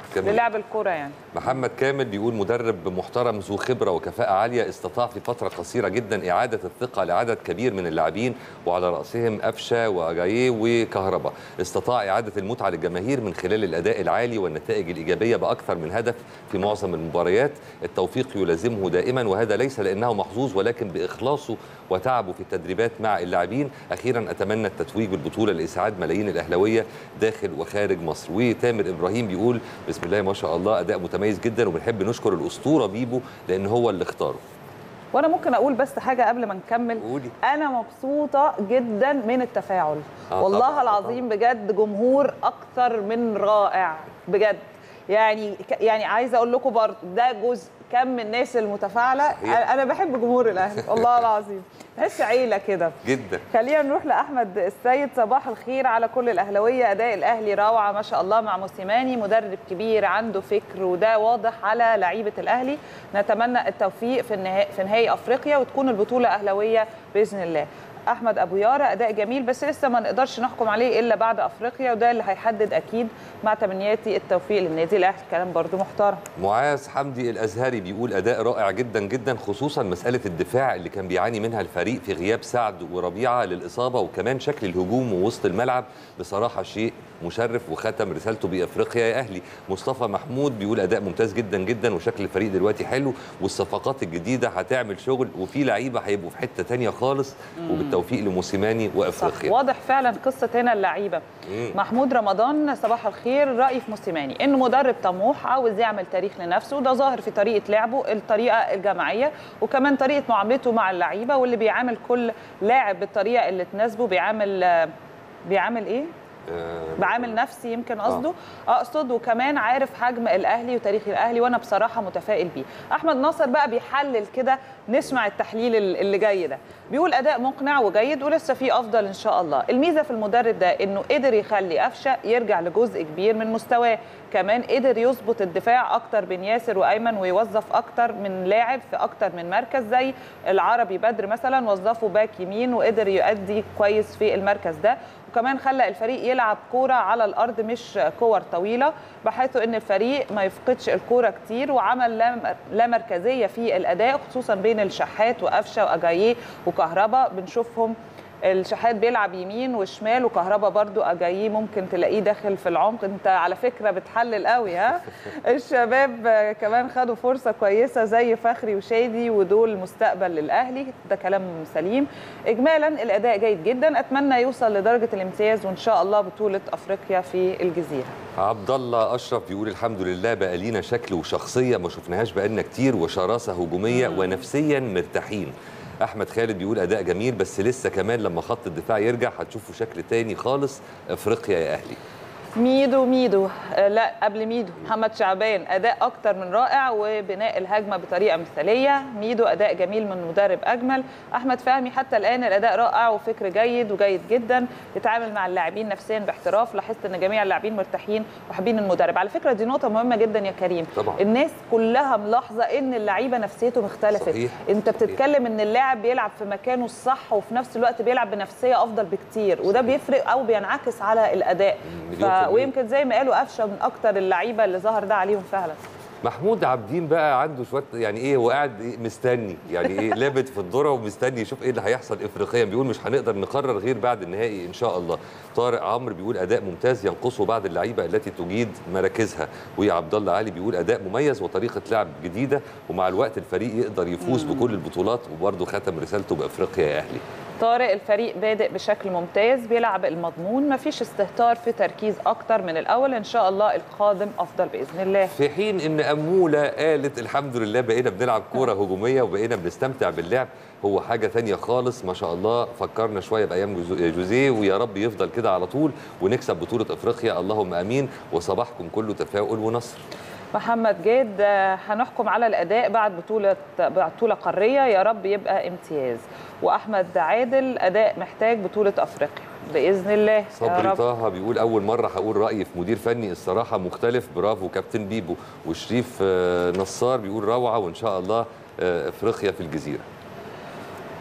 كمان. للعب الكوره يعني محمد كامل بيقول مدرب محترم ذو خبره وكفاءه عاليه استطاع في فتره قصيره جدا اعاده الثقه لعدد كبير من اللاعبين وعلى راسهم قفشه واجاييه وكهربا استطاع اعاده المتعه للجماهير من خلال الاداء العالي والنتائج الايجابيه باكثر من هدف في معظم المباريات التوفيق يلازمه دائما وهذا ليس لانه محظوظ ولكن باخلاصه وتعبه في التدريبات مع اللاعبين اخيرا اتمنى التتويج بالبطوله لاسعاد ملايين الاهلاويه داخل وخارج مصر وتامر ابراهيم بيقول بسم الله ما شاء الله اداء متميز جدا وبنحب نشكر الاسطوره بيبو لان هو اللي اختاره وانا ممكن اقول بس حاجه قبل ما نكمل قولي. انا مبسوطه جدا من التفاعل آه والله طبعاً، العظيم بجد جمهور اكثر من رائع بجد يعني ك- يعني عايزه اقول لكم برضه ده جزء كم من الناس المتفاعله صحيح. انا بحب جمهور الاهلي والله العظيم تحس عيله كده جدا خلينا نروح لاحمد السيد صباح الخير على كل الاهلاويه اداء الاهلي روعه ما شاء الله مع موسيماني مدرب كبير عنده فكر وده واضح على لعيبه الاهلي نتمنى التوفيق في النهائي في نهائي افريقيا وتكون البطوله اهلاويه باذن الله احمد ابو يارا اداء جميل بس لسه ما نقدرش نحكم عليه الا بعد افريقيا وده اللي هيحدد اكيد مع تمنياتي التوفيق للنادي الاهلي كلام برضو محترم معاذ حمدي الازهري بيقول اداء رائع جدا جدا خصوصا مساله الدفاع اللي كان بيعاني منها الفريق في غياب سعد وربيعه للاصابه وكمان شكل الهجوم ووسط الملعب بصراحه شيء مشرف وختم رسالته بافريقيا يا اهلي مصطفى محمود بيقول اداء ممتاز جدا جدا وشكل الفريق دلوقتي حلو والصفقات الجديده هتعمل شغل وفي لعيبه هيبقوا في حته تانية خالص مم. وبالتوفيق لموسيماني وافريقيا واضح فعلا قصه هنا اللعيبه مم. محمود رمضان صباح الخير رايي في موسيماني انه مدرب طموح عاوز يعمل تاريخ لنفسه وده ظاهر في طريقه لعبه الطريقه الجماعيه وكمان طريقه معاملته مع اللعيبه واللي بيعامل كل لاعب بالطريقه اللي تناسبه بيعامل آه، بيعامل ايه آه، بعامل نفسي يمكن قصده اقصد وكمان عارف حجم الاهلي وتاريخ الاهلي وانا بصراحه متفائل بيه احمد ناصر بقى بيحلل كده نسمع التحليل ال- اللي جاي ده بيقول اداء مقنع وجيد ولسه في افضل ان شاء الله الميزه في المدرب ده انه قدر يخلي قفشه يرجع لجزء كبير من مستواه كمان قدر يظبط الدفاع اكتر بين ياسر وايمن ويوظف اكتر من لاعب في اكتر من مركز زي العربي بدر مثلا وظفه باك يمين وقدر يؤدي كويس في المركز ده وكمان خلى الفريق يلعب كوره على الارض مش كور طويله بحيث ان الفريق ما يفقدش الكوره كتير وعمل لا- لا مركزيه في الاداء خصوصا بين الشحات وقفشه واجاييه وكهربا بنشوفهم الشحات بيلعب يمين وشمال وكهربا برضو اجاييه ممكن تلاقيه داخل في العمق انت على فكره بتحلل قوي ها الشباب آه، كمان خدوا فرصه كويسه زي فخري وشادي ودول مستقبل للاهلي ده كلام سليم اجمالا الاداء جيد جدا اتمنى يوصل لدرجه الامتياز وان شاء الله بطوله افريقيا في الجزيره عبد الله اشرف بيقول الحمد لله بقى لينا شكل وشخصيه ما شفناهاش بقالنا كتير وشراسه هجوميه ونفسيا مرتاحين احمد خالد بيقول اداء جميل بس لسه كمان لما خط الدفاع يرجع هتشوفوا شكل تاني خالص افريقيا يا اهلي ميدو ميدو آه، لا قبل ميدو محمد شعبان اداء اكتر من رائع وبناء الهجمه بطريقه مثاليه ميدو اداء جميل من مدرب اجمل احمد فهمي حتى الان الاداء رائع وفكر جيد وجيد جدا يتعامل مع اللاعبين نفسيا باحتراف لاحظت ان جميع اللاعبين مرتاحين وحابين المدرب على فكره دي نقطه مهمه جدا يا كريم طبعا. الناس كلها ملاحظه ان اللعيبه نفسيته مختلفت صحيح. انت بتتكلم ان اللاعب بيلعب في مكانه الصح وفي نفس الوقت بيلعب بنفسيه افضل بكتير وده بيفرق او بينعكس على الاداء ف... مليون في المية. ويمكن زي ما قالوا قفشه من اكتر اللعيبه اللي ظهر ده عليهم فعلا محمود عابدين بقى عنده شويه يعني ايه هو قاعد إيه مستني يعني ايه لابت في الذره ومستني يشوف ايه اللي هيحصل افريقيا بيقول مش هنقدر نقرر غير بعد النهائي ان شاء الله طارق عمرو بيقول اداء ممتاز ينقصه بعض اللعيبه التي تجيد مراكزها وعبد الله علي بيقول اداء مميز وطريقه لعب جديده ومع الوقت الفريق يقدر يفوز مم. بكل البطولات وبرضه ختم رسالته بافريقيا يا اهلي طارق الفريق بادئ بشكل ممتاز بيلعب المضمون مفيش استهتار في تركيز اكتر من الاول ان شاء الله القادم افضل باذن الله في حين ان اموله قالت الحمد لله بقينا بنلعب كوره هجوميه وبقينا بنستمتع باللعب هو حاجه تانية خالص ما شاء الله فكرنا شويه بايام جوزو- جوزيه ويا رب يفضل كده على طول ونكسب بطوله افريقيا اللهم امين وصباحكم كله تفاؤل ونصر محمد جاد آه، هنحكم على الاداء بعد بطوله بطوله قاريه يا رب يبقى امتياز واحمد عادل اداء محتاج بطوله افريقيا باذن الله يا صبري رب طه بيقول اول مره هقول رايي في مدير فني الصراحه مختلف برافو كابتن بيبو وشريف آه، نصار بيقول روعه وان شاء الله آه، افريقيا في الجزيره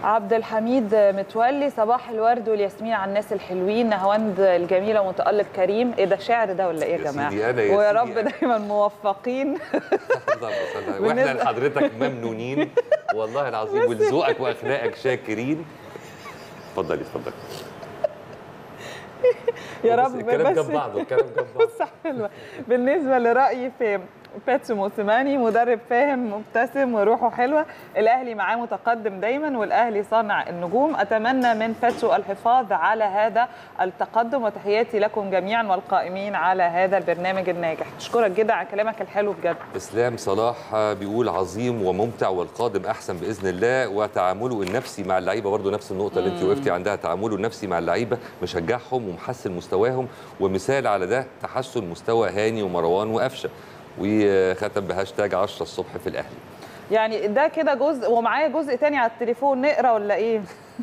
عبد الحميد متولي صباح الورد والياسمين على الناس الحلوين نهاوند الجميله ومتالق كريم ايه ده شعر ده ولا ايه يا يا جماعه سيدي أنا، يا ويا سيدي رب أنا. دايما موفقين واحنا بالنسبة- لحضرتك ممنونين والله العظيم ولذوقك واخلاقك شاكرين اتفضلي اتفضلي يا بس رب الكلام بس جنب بعضه الكلام جنب بعضه بس حلوه بالنسبه لرايي في باتسو موسيماني مدرب فاهم مبتسم وروحه حلوه الاهلي معاه متقدم دايما والاهلي صانع النجوم اتمنى من باتسو الحفاظ على هذا التقدم وتحياتي لكم جميعا والقائمين على هذا البرنامج الناجح اشكرك جدا على كلامك الحلو بجد اسلام صلاح بيقول عظيم وممتع والقادم احسن باذن الله وتعامله النفسي مع اللعيبه برضه نفس النقطه اللي انت مم. وقفتي عندها تعامله النفسي مع اللعيبه مشجعهم ومحسن مستواهم ومثال على ده تحسن مستوى هاني ومروان وقفشه وختم بهاشتاج 10 الصبح في الاهلي يعني ده كده جزء ومعايا جزء تاني على التليفون نقرا ولا ايه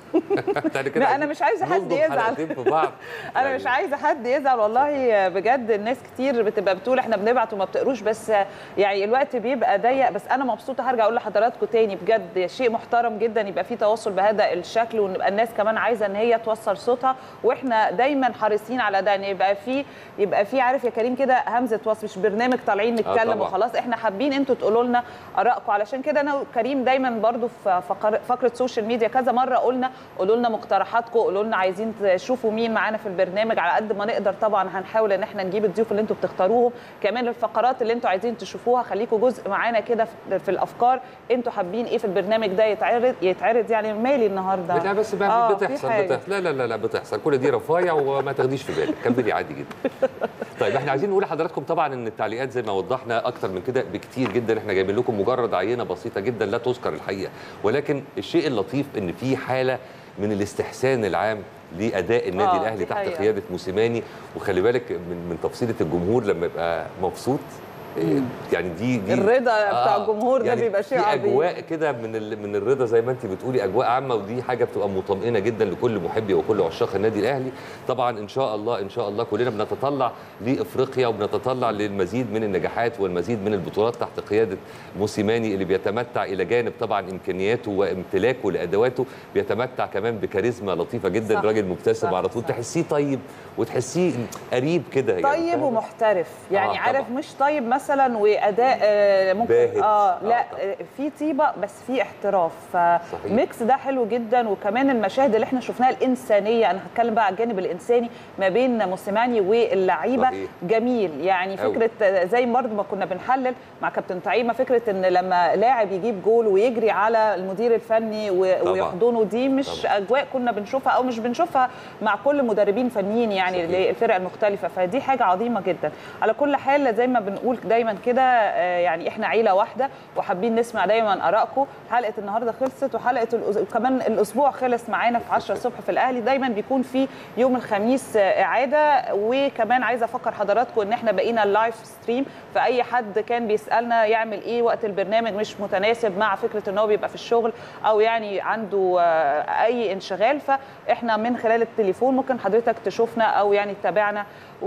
تاني كده لا انا مش عايزه حد نلضم يزعل حلقتين في بعض انا مش عايزه حد يزعل والله بجد الناس كتير بتبقى بتقول احنا بنبعت وما بتقروش بس يعني الوقت بيبقى ضيق بس انا مبسوطه هرجع اقول لحضراتكم تاني بجد شيء محترم جدا يبقى في تواصل بهذا الشكل ونبقى الناس كمان عايزه ان هي توصل صوتها واحنا دايما حريصين على ده ان يبقى في يبقى في عارف يا كريم كده همزه وصل مش برنامج طالعين نتكلم طبعاً. وخلاص احنا حابين انتوا تقولوا لنا ارائكم علشان كده انا وكريم دايما برضو في فقر- فقره سوشيال ميديا كذا مره قلنا قولوا لنا مقترحاتكم قولوا لنا عايزين تشوفوا مين معانا في البرنامج على قد ما نقدر طبعا هنحاول ان احنا نجيب الضيوف اللي انتوا بتختاروهم كمان الفقرات اللي انتوا عايزين تشوفوها خليكم جزء معانا كده في- في الافكار انتوا حابين ايه في البرنامج ده يتعرض يتعرض يعني مالي النهارده لا بس بقى آه، في بتحصل حاجة. بتحصل لا لا لا لا بتحصل كل دي رفايع وما تاخديش في بالك كملي عادي جدا طيب احنا عايزين نقول لحضراتكم طبعا ان التعليقات زي ما وضحنا اكتر من كده بكتير جدا احنا جايبين لكم مجرد عينه بسيطه جدا لا تذكر الحقيقه ولكن الشيء اللطيف ان في حاله من الاستحسان العام لاداء النادي آه، الاهلي دي تحت حقيقة. قياده موسيماني وخلي بالك من من تفصيله الجمهور لما يبقى مبسوط إيه، يعني دي دي الرضا بتاع الجمهور ده يعني بيبقى شيء في عظيم. اجواء كده من ال- من الرضا زي ما انت بتقولي اجواء عامه ودي حاجه بتبقى مطمئنه جدا لكل محبي وكل عشاق النادي الاهلي طبعا ان شاء الله ان شاء الله كلنا بنتطلع لافريقيا وبنتطلع للمزيد من النجاحات والمزيد من البطولات تحت قياده موسيماني اللي بيتمتع الى جانب طبعا امكانياته وامتلاكه لادواته بيتمتع كمان بكاريزما لطيفه جدا صح. راجل مبتسم صح، على طول تحسيه طيب وتحسيه قريب كده يعني طيب فاهمة؟ ومحترف يعني آه، عارف مش طيب مثلا واداء آه، ممكن باهت. اه لا آه، في طيبه بس في احتراف فميكس ده حلو جدا وكمان المشاهد اللي احنا شفناها الانسانيه انا هتكلم بقى على الجانب الانساني ما بين موسيماني واللعيبه صحيح. جميل يعني أوي. فكره آه، زي برضه ما كنا بنحلل مع كابتن طعيمه فكره ان لما لاعب يجيب جول ويجري على المدير الفني و- طبعاً. ويحضنه دي مش طبعاً. اجواء كنا بنشوفها او مش بنشوفها مع كل مدربين فنيين يعني للفرق المختلفه فدي حاجه عظيمه جدا على كل حال زي ما بنقول دايما كده آه، يعني احنا عيله واحده وحابين نسمع دايما ارائكم حلقه النهارده خلصت وحلقه الأس... كمان الاسبوع خلص معانا في 10 الصبح في الاهلي دايما بيكون في يوم الخميس آه، اعاده وكمان عايزه افكر حضراتكم ان احنا بقينا اللايف ستريم فاي حد كان بيسالنا يعمل ايه وقت البرنامج مش متناسب مع فكره ان هو بيبقى في الشغل او يعني عنده آه، اي انشغال فاحنا من خلال التليفون ممكن حضرتك تشوفنا او يعني تتابعنا و-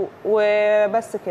وبس كده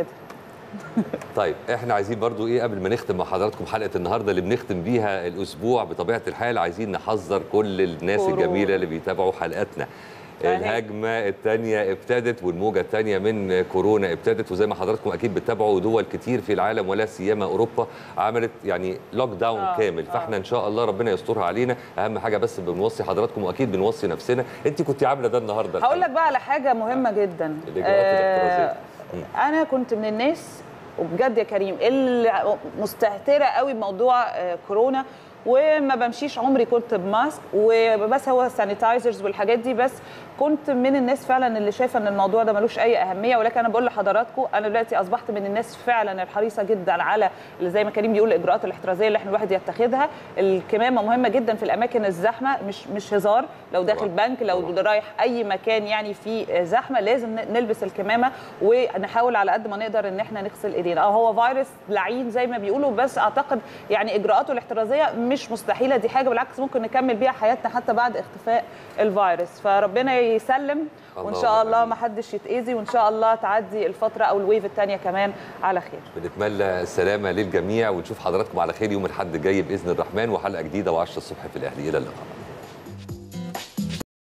طيب احنا عايزين برضو ايه قبل ما نختم مع حضراتكم حلقه النهارده اللي بنختم بيها الاسبوع بطبيعه الحال عايزين نحذر كل الناس كورونا. الجميله اللي بيتابعوا حلقاتنا الهجمه الثانيه ابتدت والموجه الثانيه من كورونا ابتدت وزي ما حضراتكم اكيد بتتابعوا دول كتير في العالم ولا سيما اوروبا عملت يعني لوك داون آه، كامل فاحنا ان شاء الله ربنا يسترها علينا اهم حاجه بس بنوصي حضراتكم واكيد بنوصي نفسنا انت كنت عامله ده النهارده هقول لك بقى على حاجه مهمه جدا الإجراءات الاحترازية. انا كنت من الناس وبجد يا كريم اللي مستهتره قوي بموضوع آه، كورونا وما بمشيش عمري كنت بماسك وبس هو سانيتايزرز والحاجات دي بس كنت من الناس فعلا اللي شايفه ان الموضوع ده ملوش اي اهميه ولكن انا بقول لحضراتكم انا دلوقتي اصبحت من الناس فعلا الحريصه جدا على اللي زي ما كريم بيقول الاجراءات الاحترازيه اللي احنا الواحد يتخذها الكمامه مهمه جدا في الاماكن الزحمه مش مش هزار لو داخل بنك لو رايح اي مكان يعني فيه زحمه لازم ن- نلبس الكمامه ونحاول على قد ما نقدر ان احنا نغسل ايدينا اه هو فيروس لعين زي ما بيقولوا بس اعتقد يعني اجراءاته الاحترازيه مش مستحيله دي حاجه بالعكس ممكن نكمل بيها حياتنا حتى بعد اختفاء الفيروس فربنا يسلم وان اللهم شاء الله ما حدش يتاذي وان شاء الله تعدي الفتره او الويف الثانيه كمان على خير بنتمنى السلامه للجميع ونشوف حضراتكم على خير يوم الاحد الجاي باذن الرحمن وحلقه جديده و10 الصبح في الاهلي الى اللقاء